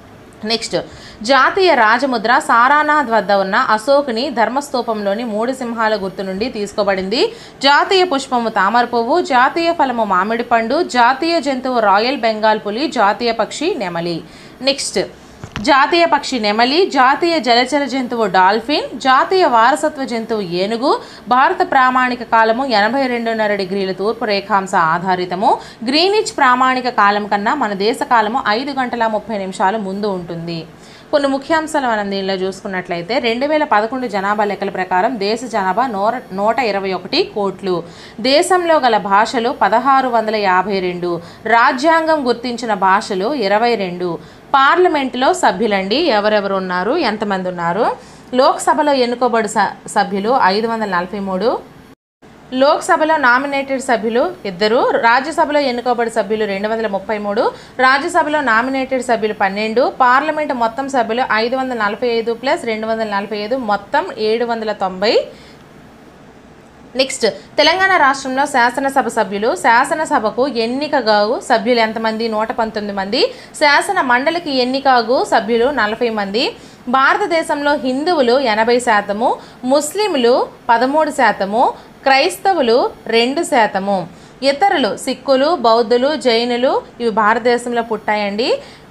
నెక్స్ట్ జాతీయ రాజముద్ర సారానాథ్ వద్ద ఉన్న అశోకుని ధర్మస్తూపంలోని మూడు సింహాల గుర్తు నుండి తీసుకోబడింది జాతీయ పుష్పము తామర పువ్వు జాతీయ ఫలము మామిడి పండు జాతీయ జంతువు రాయల్ బెంగాల్ పులి జాతీయ పక్షి నెమలి నెక్స్ట్ జాతీయ పక్షి నెమలి జాతీయ జలచర జంతువు డాల్ఫిన్ జాతీయ వారసత్వ జంతువు ఏనుగు భారత ప్రామాణిక కాలము ఎనభై రెండున్నర డిగ్రీల తూర్పు రేఖాంశ ఆధారితము గ్రీనిచ్ ప్రామాణిక కాలం కన్నా మన దేశ కాలము ఐదు గంటల ముప్పై నిమిషాలు ముందు ఉంటుంది కొన్ని ముఖ్యాంశాలు మనం దీనిలో చూసుకున్నట్లయితే రెండు వేల పదకొండు జనాభా లెక్కల ప్రకారం దేశ జనాభా నూర నూట ఇరవై ఒకటి కోట్లు దేశంలో గల భాషలు పదహారు వందల యాభై రెండు రాజ్యాంగం గుర్తించిన భాషలు ఇరవై రెండు పార్లమెంటులో సభ్యులండి ఎవరెవరు ఉన్నారు ఎంతమంది ఉన్నారు లోక్సభలో ఎన్నుకోబడి స సభ్యులు ఐదు వందల నలభై మూడు లోక్సభలో నామినేటెడ్ సభ్యులు ఇద్దరు రాజ్యసభలో ఎన్నుకోబడి సభ్యులు రెండు వందల ముప్పై మూడు రాజ్యసభలో నామినేటెడ్ సభ్యులు పన్నెండు పార్లమెంట్ మొత్తం సభ్యులు ఐదు వందల నలభై ఐదు ప్లస్ రెండు వందల నలభై ఐదు మొత్తం ఏడు వందల తొంభై నెక్స్ట్ తెలంగాణ రాష్ట్రంలో శాసనసభ సభ్యులు శాసనసభకు ఎన్నికగాగు సభ్యులు ఎంతమంది నూట పంతొమ్మిది మంది శాసన మండలికి ఎన్నికగు సభ్యులు నలభై మంది భారతదేశంలో హిందువులు ఎనభై శాతము ముస్లింలు పదమూడు శాతము క్రైస్తవులు రెండు శాతము ఇతరులు సిక్కులు బౌద్ధులు జైనులు ఇవి భారతదేశంలో పుట్టాయండి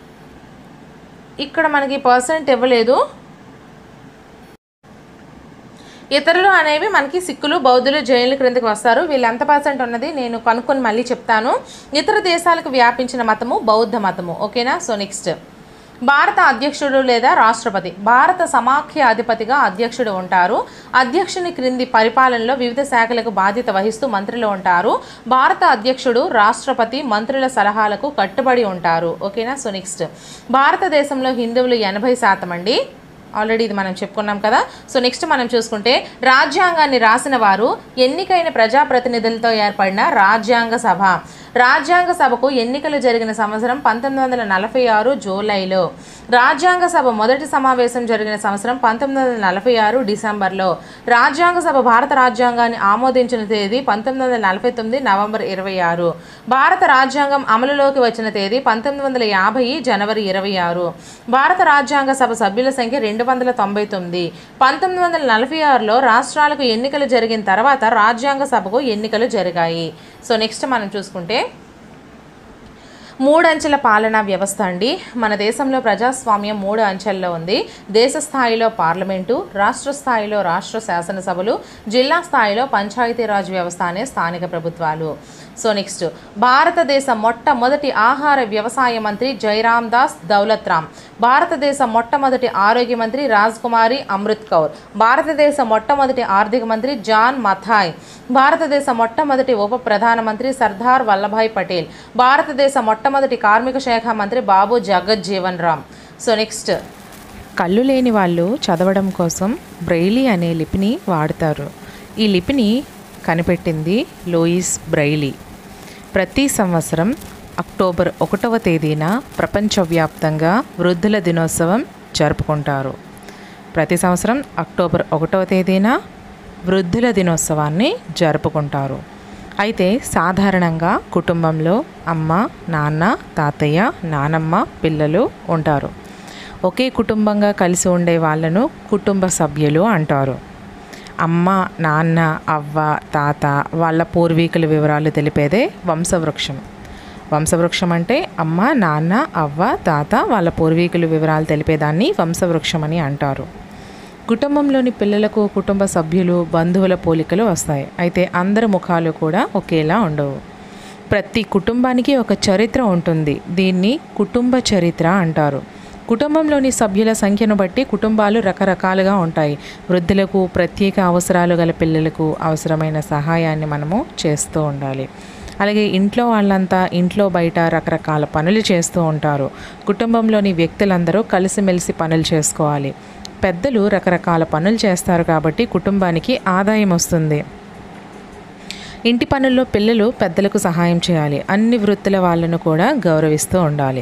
ఇక్కడ మనకి పర్సెంట్ ఇవ్వలేదు ఇతరులు అనేవి మనకి సిక్కులు బౌద్ధులు జైన్ల క్రిందకి వస్తారు వీళ్ళు ఎంత పర్సెంట్ ఉన్నది నేను కనుక్కొని మళ్ళీ చెప్తాను ఇతర దేశాలకు వ్యాపించిన మతము బౌద్ధ మతము ఓకేనా సో నెక్స్ట్ భారత అధ్యక్షుడు లేదా రాష్ట్రపతి భారత సమాఖ్య అధిపతిగా అధ్యక్షుడు ఉంటారు అధ్యక్షుని క్రింది పరిపాలనలో వివిధ శాఖలకు బాధ్యత వహిస్తూ మంత్రులు ఉంటారు భారత అధ్యక్షుడు రాష్ట్రపతి మంత్రుల సలహాలకు కట్టుబడి ఉంటారు ఓకేనా సో నెక్స్ట్ భారతదేశంలో హిందువులు ఎనభై శాతం అండి ఆల్రెడీ ఇది మనం చెప్పుకున్నాం కదా సో నెక్స్ట్ మనం చూసుకుంటే రాజ్యాంగాన్ని రాసిన వారు ఎన్నికైన ప్రజాప్రతినిధులతో ఏర్పడిన రాజ్యాంగ సభ రాజ్యాంగ సభకు ఎన్నికలు జరిగిన సంవత్సరం పంతొమ్మిది వందల నలభై ఆరు జూలైలో రాజ్యాంగ సభ మొదటి సమావేశం జరిగిన సంవత్సరం పంతొమ్మిది వందల నలభై ఆరు డిసెంబర్లో రాజ్యాంగ సభ భారత రాజ్యాంగాన్ని ఆమోదించిన తేదీ పంతొమ్మిది వందల నలభై తొమ్మిది నవంబర్ ఇరవై ఆరు భారత రాజ్యాంగం అమలులోకి వచ్చిన తేదీ పంతొమ్మిది వందల యాభై జనవరి ఇరవై ఆరు భారత రాజ్యాంగ సభ సభ్యుల సంఖ్య రెండు వందల తొంభై తొమ్మిది పంతొమ్మిది వందల నలభై ఆరులో రాష్ట్రాలకు ఎన్నికలు జరిగిన తర్వాత రాజ్యాంగ సభకు ఎన్నికలు జరిగాయి సో నెక్స్ట్ మనం చూసుకుంటే మూడు అంచెల పాలనా వ్యవస్థ అండి మన దేశంలో ప్రజాస్వామ్యం మూడు అంచెల్లో ఉంది దేశ స్థాయిలో పార్లమెంటు రాష్ట్ర స్థాయిలో రాష్ట్ర శాసనసభలు జిల్లా స్థాయిలో పంచాయతీరాజ్ వ్యవస్థ అనే స్థానిక ప్రభుత్వాలు సో నెక్స్ట్ భారతదేశ మొట్టమొదటి ఆహార వ్యవసాయ మంత్రి జైరామ్ దాస్ దౌలత్ రామ్ భారతదేశ మొట్టమొదటి ఆరోగ్య మంత్రి రాజ్ కుమారి అమృత్ కౌర్ భారతదేశ మొట్టమొదటి ఆర్థిక మంత్రి జాన్ మథాయ్ భారతదేశ మొట్టమొదటి ఉప ప్రధానమంత్రి సర్దార్ వల్లభాయ్ పటేల్ భారతదేశ మొట్టమొదటి కార్మిక శాఖ మంత్రి బాబు జగజ్జీవన్ రామ్ సో నెక్స్ట్ కళ్ళు లేని వాళ్ళు చదవడం కోసం బ్రెయిలీ అనే లిపిని వాడతారు ఈ లిపిని కనిపెట్టింది లూయిస్ బ్రైలీ ప్రతి సంవత్సరం అక్టోబర్ ఒకటవ తేదీన ప్రపంచవ్యాప్తంగా వృద్ధుల దినోత్సవం జరుపుకుంటారు ప్రతి సంవత్సరం అక్టోబర్ ఒకటవ తేదీన వృద్ధుల దినోత్సవాన్ని జరుపుకుంటారు అయితే సాధారణంగా కుటుంబంలో అమ్మ నాన్న తాతయ్య నానమ్మ పిల్లలు ఉంటారు ఒకే కుటుంబంగా కలిసి ఉండే వాళ్ళను కుటుంబ సభ్యులు అంటారు అమ్మ నాన్న అవ్వ తాత వాళ్ళ పూర్వీకుల వివరాలు తెలిపేదే వంశవృక్షం వంశవృక్షం అంటే అమ్మ నాన్న అవ్వ తాత వాళ్ళ పూర్వీకుల వివరాలు తెలిపేదాన్ని వంశవృక్షం అని అంటారు కుటుంబంలోని పిల్లలకు కుటుంబ సభ్యులు బంధువుల పోలికలు వస్తాయి అయితే అందరి ముఖాలు కూడా ఒకేలా ఉండవు ప్రతి కుటుంబానికి ఒక చరిత్ర ఉంటుంది దీన్ని కుటుంబ చరిత్ర అంటారు కుటుంబంలోని సభ్యుల సంఖ్యను బట్టి కుటుంబాలు రకరకాలుగా ఉంటాయి వృద్ధులకు ప్రత్యేక అవసరాలు గల పిల్లలకు అవసరమైన సహాయాన్ని మనము చేస్తూ ఉండాలి అలాగే ఇంట్లో వాళ్ళంతా ఇంట్లో బయట రకరకాల పనులు చేస్తూ ఉంటారు కుటుంబంలోని వ్యక్తులందరూ కలిసిమెలిసి పనులు చేసుకోవాలి పెద్దలు రకరకాల పనులు చేస్తారు కాబట్టి కుటుంబానికి ఆదాయం వస్తుంది ఇంటి పనుల్లో పిల్లలు పెద్దలకు సహాయం చేయాలి అన్ని వృత్తుల వాళ్ళను కూడా గౌరవిస్తూ ఉండాలి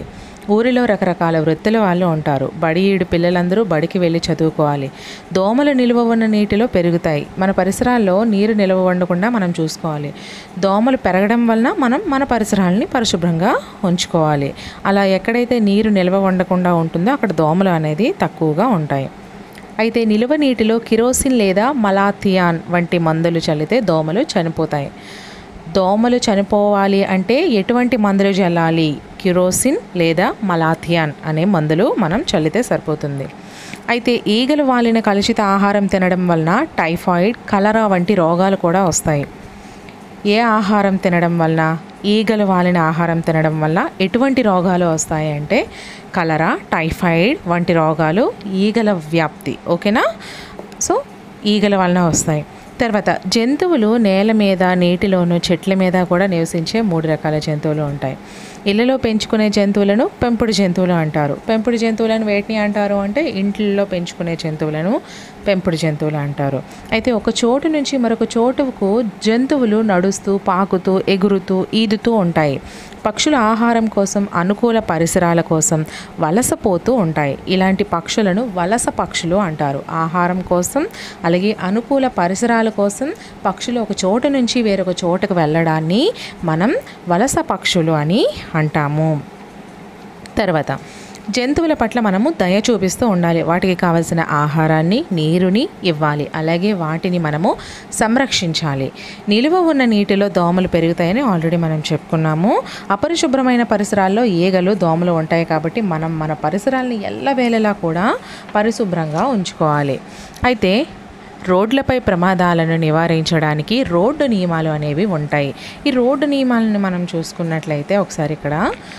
ఊరిలో రకరకాల వృత్తుల వాళ్ళు ఉంటారు బడి ఈడు పిల్లలందరూ బడికి వెళ్ళి చదువుకోవాలి దోమలు నిల్వ ఉన్న నీటిలో పెరుగుతాయి మన పరిసరాల్లో నీరు నిల్వ ఉండకుండా మనం చూసుకోవాలి దోమలు పెరగడం వలన మనం మన పరిసరాలని పరిశుభ్రంగా ఉంచుకోవాలి అలా ఎక్కడైతే నీరు నిల్వ ఉండకుండా ఉంటుందో అక్కడ దోమలు అనేది తక్కువగా ఉంటాయి అయితే నిలువ నీటిలో కిరోసిన్ లేదా మలాథియాన్ వంటి మందులు చల్లితే దోమలు చనిపోతాయి దోమలు చనిపోవాలి అంటే ఎటువంటి మందులు చల్లాలి కిరోసిన్ లేదా మలాథియాన్ అనే మందులు మనం చల్లితే సరిపోతుంది అయితే ఈగలు వాలిన కలుషిత ఆహారం తినడం వలన టైఫాయిడ్ కలరా వంటి రోగాలు కూడా వస్తాయి ఏ ఆహారం తినడం వలన ఈగలు వాలిన ఆహారం తినడం వల్ల ఎటువంటి రోగాలు వస్తాయి అంటే కలరా టైఫాయిడ్ వంటి రోగాలు ఈగల వ్యాప్తి ఓకేనా సో ఈగల వలన వస్తాయి తర్వాత జంతువులు నేల మీద నీటిలోను చెట్ల మీద కూడా నివసించే మూడు రకాల జంతువులు ఉంటాయి ఇళ్ళలో పెంచుకునే జంతువులను పెంపుడు జంతువులు అంటారు పెంపుడు జంతువులను వేటిని అంటారు అంటే ఇంట్లో పెంచుకునే జంతువులను పెంపుడు జంతువులు అంటారు అయితే ఒక చోటు నుంచి మరొక చోటుకు జంతువులు నడుస్తూ పాకుతూ ఎగురుతూ ఈదుతూ ఉంటాయి పక్షుల ఆహారం కోసం అనుకూల పరిసరాల కోసం వలసపోతూ ఉంటాయి ఇలాంటి పక్షులను వలస పక్షులు అంటారు ఆహారం కోసం అలాగే అనుకూల పరిసరాల కోసం పక్షులు ఒక చోటు నుంచి వేరొక చోటుకు వెళ్ళడాన్ని మనం వలస పక్షులు అని అంటాము తర్వాత జంతువుల పట్ల మనము దయ చూపిస్తూ ఉండాలి వాటికి కావలసిన ఆహారాన్ని నీరుని ఇవ్వాలి అలాగే వాటిని మనము సంరక్షించాలి నిలువ ఉన్న నీటిలో దోమలు పెరుగుతాయని ఆల్రెడీ మనం చెప్పుకున్నాము అపరిశుభ్రమైన పరిసరాల్లో ఈగలు దోమలు ఉంటాయి కాబట్టి మనం మన పరిసరాలని ఎల్లవేళలా కూడా పరిశుభ్రంగా ఉంచుకోవాలి అయితే రోడ్లపై ప్రమాదాలను నివారించడానికి రోడ్డు నియమాలు అనేవి ఉంటాయి ఈ రోడ్డు నియమాలను మనం చూసుకున్నట్లయితే ఒకసారి ఇక్కడ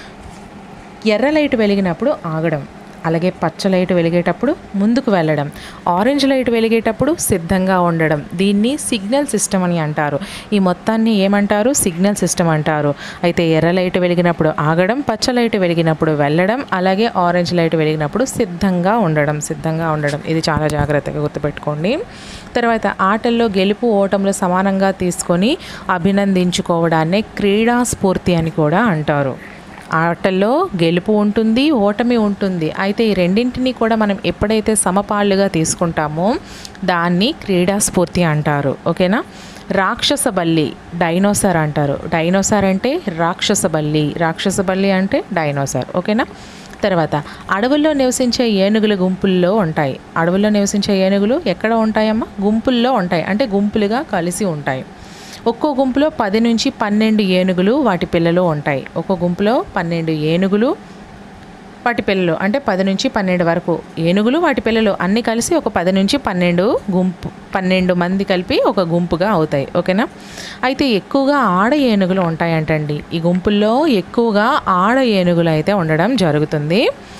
ఎర్ర లైట్ వెలిగినప్పుడు ఆగడం అలాగే పచ్చ లైట్ వెలిగేటప్పుడు ముందుకు వెళ్ళడం ఆరెంజ్ లైట్ వెలిగేటప్పుడు సిద్ధంగా ఉండడం దీన్ని సిగ్నల్ సిస్టమ్ అని అంటారు ఈ మొత్తాన్ని ఏమంటారు సిగ్నల్ సిస్టమ్ అంటారు అయితే ఎర్ర లైట్ వెలిగినప్పుడు ఆగడం పచ్చ లైట్ వెలిగినప్పుడు వెళ్ళడం అలాగే ఆరెంజ్ లైట్ వెలిగినప్పుడు సిద్ధంగా ఉండడం సిద్ధంగా ఉండడం ఇది చాలా జాగ్రత్తగా గుర్తుపెట్టుకోండి తర్వాత ఆటల్లో గెలుపు ఓటములు సమానంగా తీసుకొని అభినందించుకోవడాన్నే క్రీడా స్ఫూర్తి అని కూడా అంటారు ఆటల్లో గెలుపు ఉంటుంది ఓటమి ఉంటుంది అయితే ఈ రెండింటిని కూడా మనం ఎప్పుడైతే సమపాళ్ళుగా తీసుకుంటామో దాన్ని క్రీడా స్ఫూర్తి అంటారు ఓకేనా రాక్షస బల్లి డైనోసార్ అంటారు డైనోసార్ అంటే రాక్షస బల్లి రాక్షస బల్లి అంటే డైనోసార్ ఓకేనా తర్వాత అడవుల్లో నివసించే ఏనుగులు గుంపుల్లో ఉంటాయి అడవుల్లో నివసించే ఏనుగులు ఎక్కడ ఉంటాయమ్మా గుంపుల్లో ఉంటాయి అంటే గుంపులుగా కలిసి ఉంటాయి ఒక్కో గుంపులో పది నుంచి పన్నెండు ఏనుగులు వాటి పిల్లలు ఉంటాయి ఒక్కో గుంపులో పన్నెండు ఏనుగులు వాటి పిల్లలు అంటే పది నుంచి పన్నెండు వరకు ఏనుగులు వాటి పిల్లలు అన్నీ కలిసి ఒక పది నుంచి పన్నెండు గుంపు పన్నెండు మంది కలిపి ఒక గుంపుగా అవుతాయి ఓకేనా అయితే ఎక్కువగా ఆడ ఏనుగులు ఉంటాయంటండి ఈ గుంపుల్లో ఎక్కువగా ఆడ ఏనుగులు అయితే ఉండడం జరుగుతుంది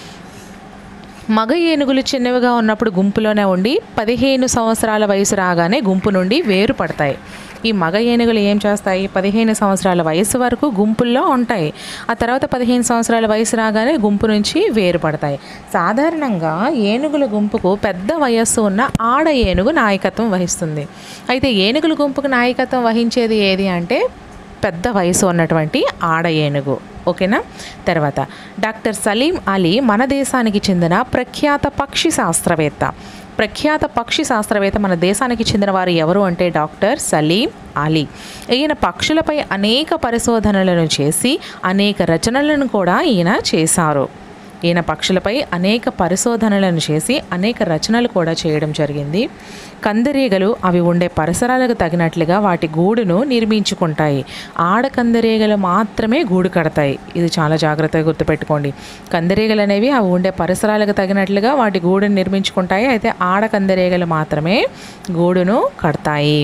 మగ ఏనుగులు చిన్నవిగా ఉన్నప్పుడు గుంపులోనే ఉండి పదిహేను సంవత్సరాల వయసు రాగానే గుంపు నుండి వేరు పడతాయి ఈ మగ ఏనుగులు ఏం చేస్తాయి పదిహేను సంవత్సరాల వయసు వరకు గుంపుల్లో ఉంటాయి ఆ తర్వాత పదిహేను సంవత్సరాల వయసు రాగానే గుంపు నుంచి వేరుపడతాయి సాధారణంగా ఏనుగుల గుంపుకు పెద్ద వయస్సు ఉన్న ఆడ ఏనుగు నాయకత్వం వహిస్తుంది అయితే ఏనుగుల గుంపుకు నాయకత్వం వహించేది ఏది అంటే పెద్ద వయసు ఉన్నటువంటి ఆడ ఏనుగు ఓకేనా తర్వాత డాక్టర్ సలీం అలీ మన దేశానికి చెందిన ప్రఖ్యాత పక్షి శాస్త్రవేత్త ప్రఖ్యాత పక్షి శాస్త్రవేత్త మన దేశానికి చెందిన వారు ఎవరు అంటే డాక్టర్ సలీం అలీ ఈయన పక్షులపై అనేక పరిశోధనలను చేసి అనేక రచనలను కూడా ఈయన చేశారు ఈయన పక్షులపై అనేక పరిశోధనలను చేసి అనేక రచనలు కూడా చేయడం జరిగింది కందిరీగలు అవి ఉండే పరిసరాలకు తగినట్లుగా వాటి గూడును నిర్మించుకుంటాయి ఆడ కందిరీగలు మాత్రమే గూడు కడతాయి ఇది చాలా జాగ్రత్తగా గుర్తుపెట్టుకోండి కందిరీగలు అనేవి అవి ఉండే పరిసరాలకు తగినట్లుగా వాటి గూడును నిర్మించుకుంటాయి అయితే ఆడ కందిరీగలు మాత్రమే గూడును కడతాయి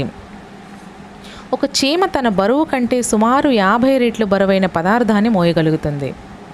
ఒక చీమ తన బరువు కంటే సుమారు యాభై రెట్లు బరువైన పదార్థాన్ని మోయగలుగుతుంది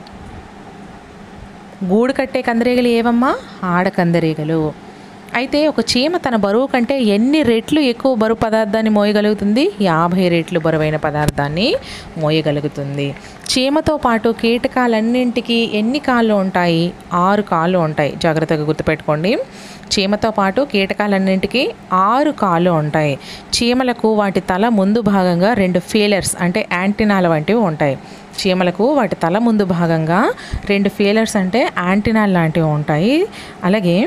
గూడు కట్టే కందిరీగలు ఏవమ్మా ఆడ కందిరీగలు అయితే ఒక చీమ తన బరువు కంటే ఎన్ని రెట్లు ఎక్కువ బరువు పదార్థాన్ని మోయగలుగుతుంది యాభై రెట్లు బరువైన పదార్థాన్ని మోయగలుగుతుంది చీమతో పాటు కీటకాలన్నింటికి ఎన్ని కాళ్ళు ఉంటాయి ఆరు కాళ్ళు ఉంటాయి జాగ్రత్తగా గుర్తుపెట్టుకోండి చీమతో పాటు కీటకాలన్నింటికి ఆరు కాళ్ళు ఉంటాయి చీమలకు వాటి తల ముందు భాగంగా రెండు ఫీలర్స్ అంటే యాంటీనాల వంటివి ఉంటాయి చీమలకు వాటి తల ముందు భాగంగా రెండు ఫీలర్స్ అంటే యాంటీనాలు లాంటివి ఉంటాయి అలాగే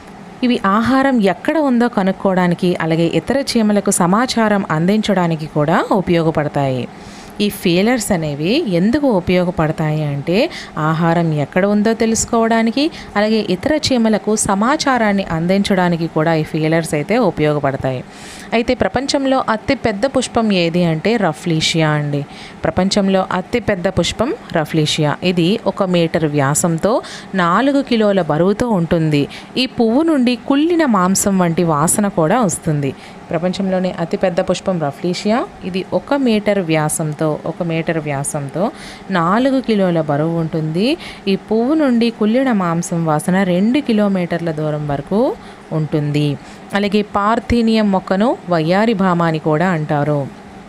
ఇవి ఆహారం ఎక్కడ ఉందో కనుక్కోవడానికి అలాగే ఇతర చీమలకు సమాచారం అందించడానికి కూడా ఉపయోగపడతాయి ఈ ఫీలర్స్ అనేవి ఎందుకు ఉపయోగపడతాయి అంటే ఆహారం ఎక్కడ ఉందో తెలుసుకోవడానికి అలాగే ఇతర చీమలకు సమాచారాన్ని అందించడానికి కూడా ఈ ఫీలర్స్ అయితే ఉపయోగపడతాయి అయితే ప్రపంచంలో అతి పెద్ద పుష్పం ఏది అంటే రఫ్లీషియా అండి ప్రపంచంలో అతి పెద్ద పుష్పం రఫ్లీషియా ఇది ఒక మీటర్ వ్యాసంతో నాలుగు కిలోల బరువుతో ఉంటుంది ఈ పువ్వు నుండి కుళ్ళిన మాంసం వంటి వాసన కూడా వస్తుంది ప్రపంచంలోనే అతిపెద్ద పుష్పం రఫ్లీషియా ఇది ఒక మీటర్ వ్యాసంతో ఒక మీటర్ వ్యాసంతో నాలుగు కిలోల బరువు ఉంటుంది ఈ పువ్వు నుండి కుళ్ళిన మాంసం వాసన రెండు కిలోమీటర్ల దూరం వరకు ఉంటుంది అలాగే పార్థీనియం మొక్కను వయ్యారి భామ అని కూడా అంటారు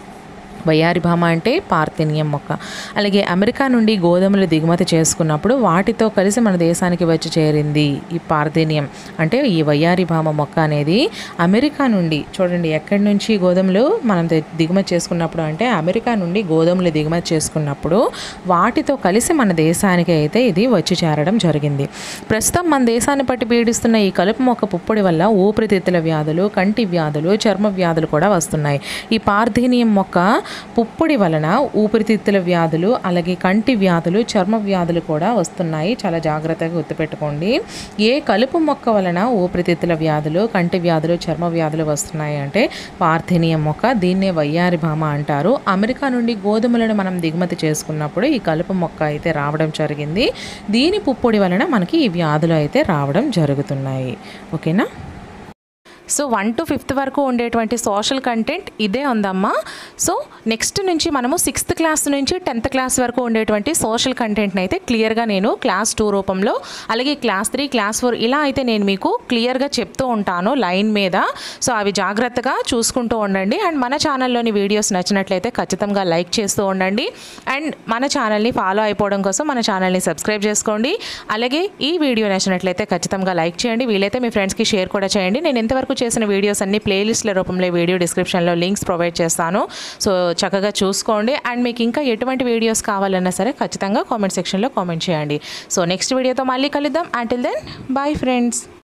వయ్యారి భామ అంటే పార్థినియం మొక్క అలాగే అమెరికా నుండి గోధుమలు దిగుమతి చేసుకున్నప్పుడు వాటితో కలిసి మన దేశానికి వచ్చి చేరింది ఈ పార్థినియం అంటే ఈ వయ్యారి భామ మొక్క అనేది అమెరికా నుండి చూడండి ఎక్కడి నుంచి గోధుమలు మనం ది- దిగుమతి చేసుకున్నప్పుడు అంటే అమెరికా నుండి గోధుమలు దిగుమతి చేసుకున్నప్పుడు వాటితో కలిసి మన దేశానికి అయితే ఇది వచ్చి చేరడం జరిగింది ప్రస్తుతం మన దేశాన్ని పట్టి పీడిస్తున్న ఈ కలుపు మొక్క పుప్పొడి వల్ల ఊపిరితిత్తుల వ్యాధులు కంటి వ్యాధులు చర్మ వ్యాధులు కూడా వస్తున్నాయి ఈ పార్థీనియం మొక్క పుప్పొడి వలన ఊపిరితిత్తుల వ్యాధులు అలాగే కంటి వ్యాధులు చర్మ వ్యాధులు కూడా వస్తున్నాయి చాలా జాగ్రత్తగా గుర్తుపెట్టుకోండి ఏ కలుపు మొక్క వలన ఊపిరితిత్తుల వ్యాధులు కంటి వ్యాధులు చర్మ వ్యాధులు వస్తున్నాయి అంటే పార్థినియం మొక్క దీన్నే వయ్యారి భామ అంటారు అమెరికా నుండి గోధుమలను మనం దిగుమతి చేసుకున్నప్పుడు ఈ కలుపు మొక్క అయితే రావడం జరిగింది దీని పుప్పొడి వలన మనకి ఈ వ్యాధులు అయితే రావడం జరుగుతున్నాయి ఓకేనా సో వన్ టు ఫిఫ్త్ వరకు ఉండేటువంటి సోషల్ కంటెంట్ ఇదే ఉందమ్మా సో నెక్స్ట్ నుంచి మనము సిక్స్త్ క్లాస్ నుంచి టెన్త్ క్లాస్ వరకు ఉండేటువంటి సోషల్ కంటెంట్ని అయితే క్లియర్గా నేను క్లాస్ టూ రూపంలో అలాగే క్లాస్ త్రీ క్లాస్ ఫోర్ ఇలా అయితే నేను మీకు క్లియర్గా చెప్తూ ఉంటాను లైన్ మీద సో అవి జాగ్రత్తగా చూసుకుంటూ ఉండండి అండ్ మన ఛానల్లోని వీడియోస్ నచ్చినట్లయితే ఖచ్చితంగా లైక్ చేస్తూ ఉండండి అండ్ మన ఛానల్ని ఫాలో అయిపోవడం కోసం మన ఛానల్ని సబ్స్క్రైబ్ చేసుకోండి అలాగే ఈ వీడియో నచ్చినట్లయితే ఖచ్చితంగా లైక్ చేయండి వీలైతే మీ ఫ్రెండ్స్కి షేర్ కూడా చేయండి నేను ఇంతవరకు చేసిన వీడియోస్ అన్ని ప్లేలిస్ట్ల రూపంలో వీడియో డిస్క్రిప్షన్లో లింక్స్ ప్రొవైడ్ చేస్తాను సో చక్కగా చూసుకోండి అండ్ మీకు ఇంకా ఎటువంటి వీడియోస్ కావాలన్నా సరే ఖచ్చితంగా కామెంట్ సెక్షన్లో కామెంట్ చేయండి సో నెక్స్ట్ వీడియోతో మళ్ళీ కలుద్దాం అంటిల్ దెన్ బాయ్ ఫ్రెండ్స్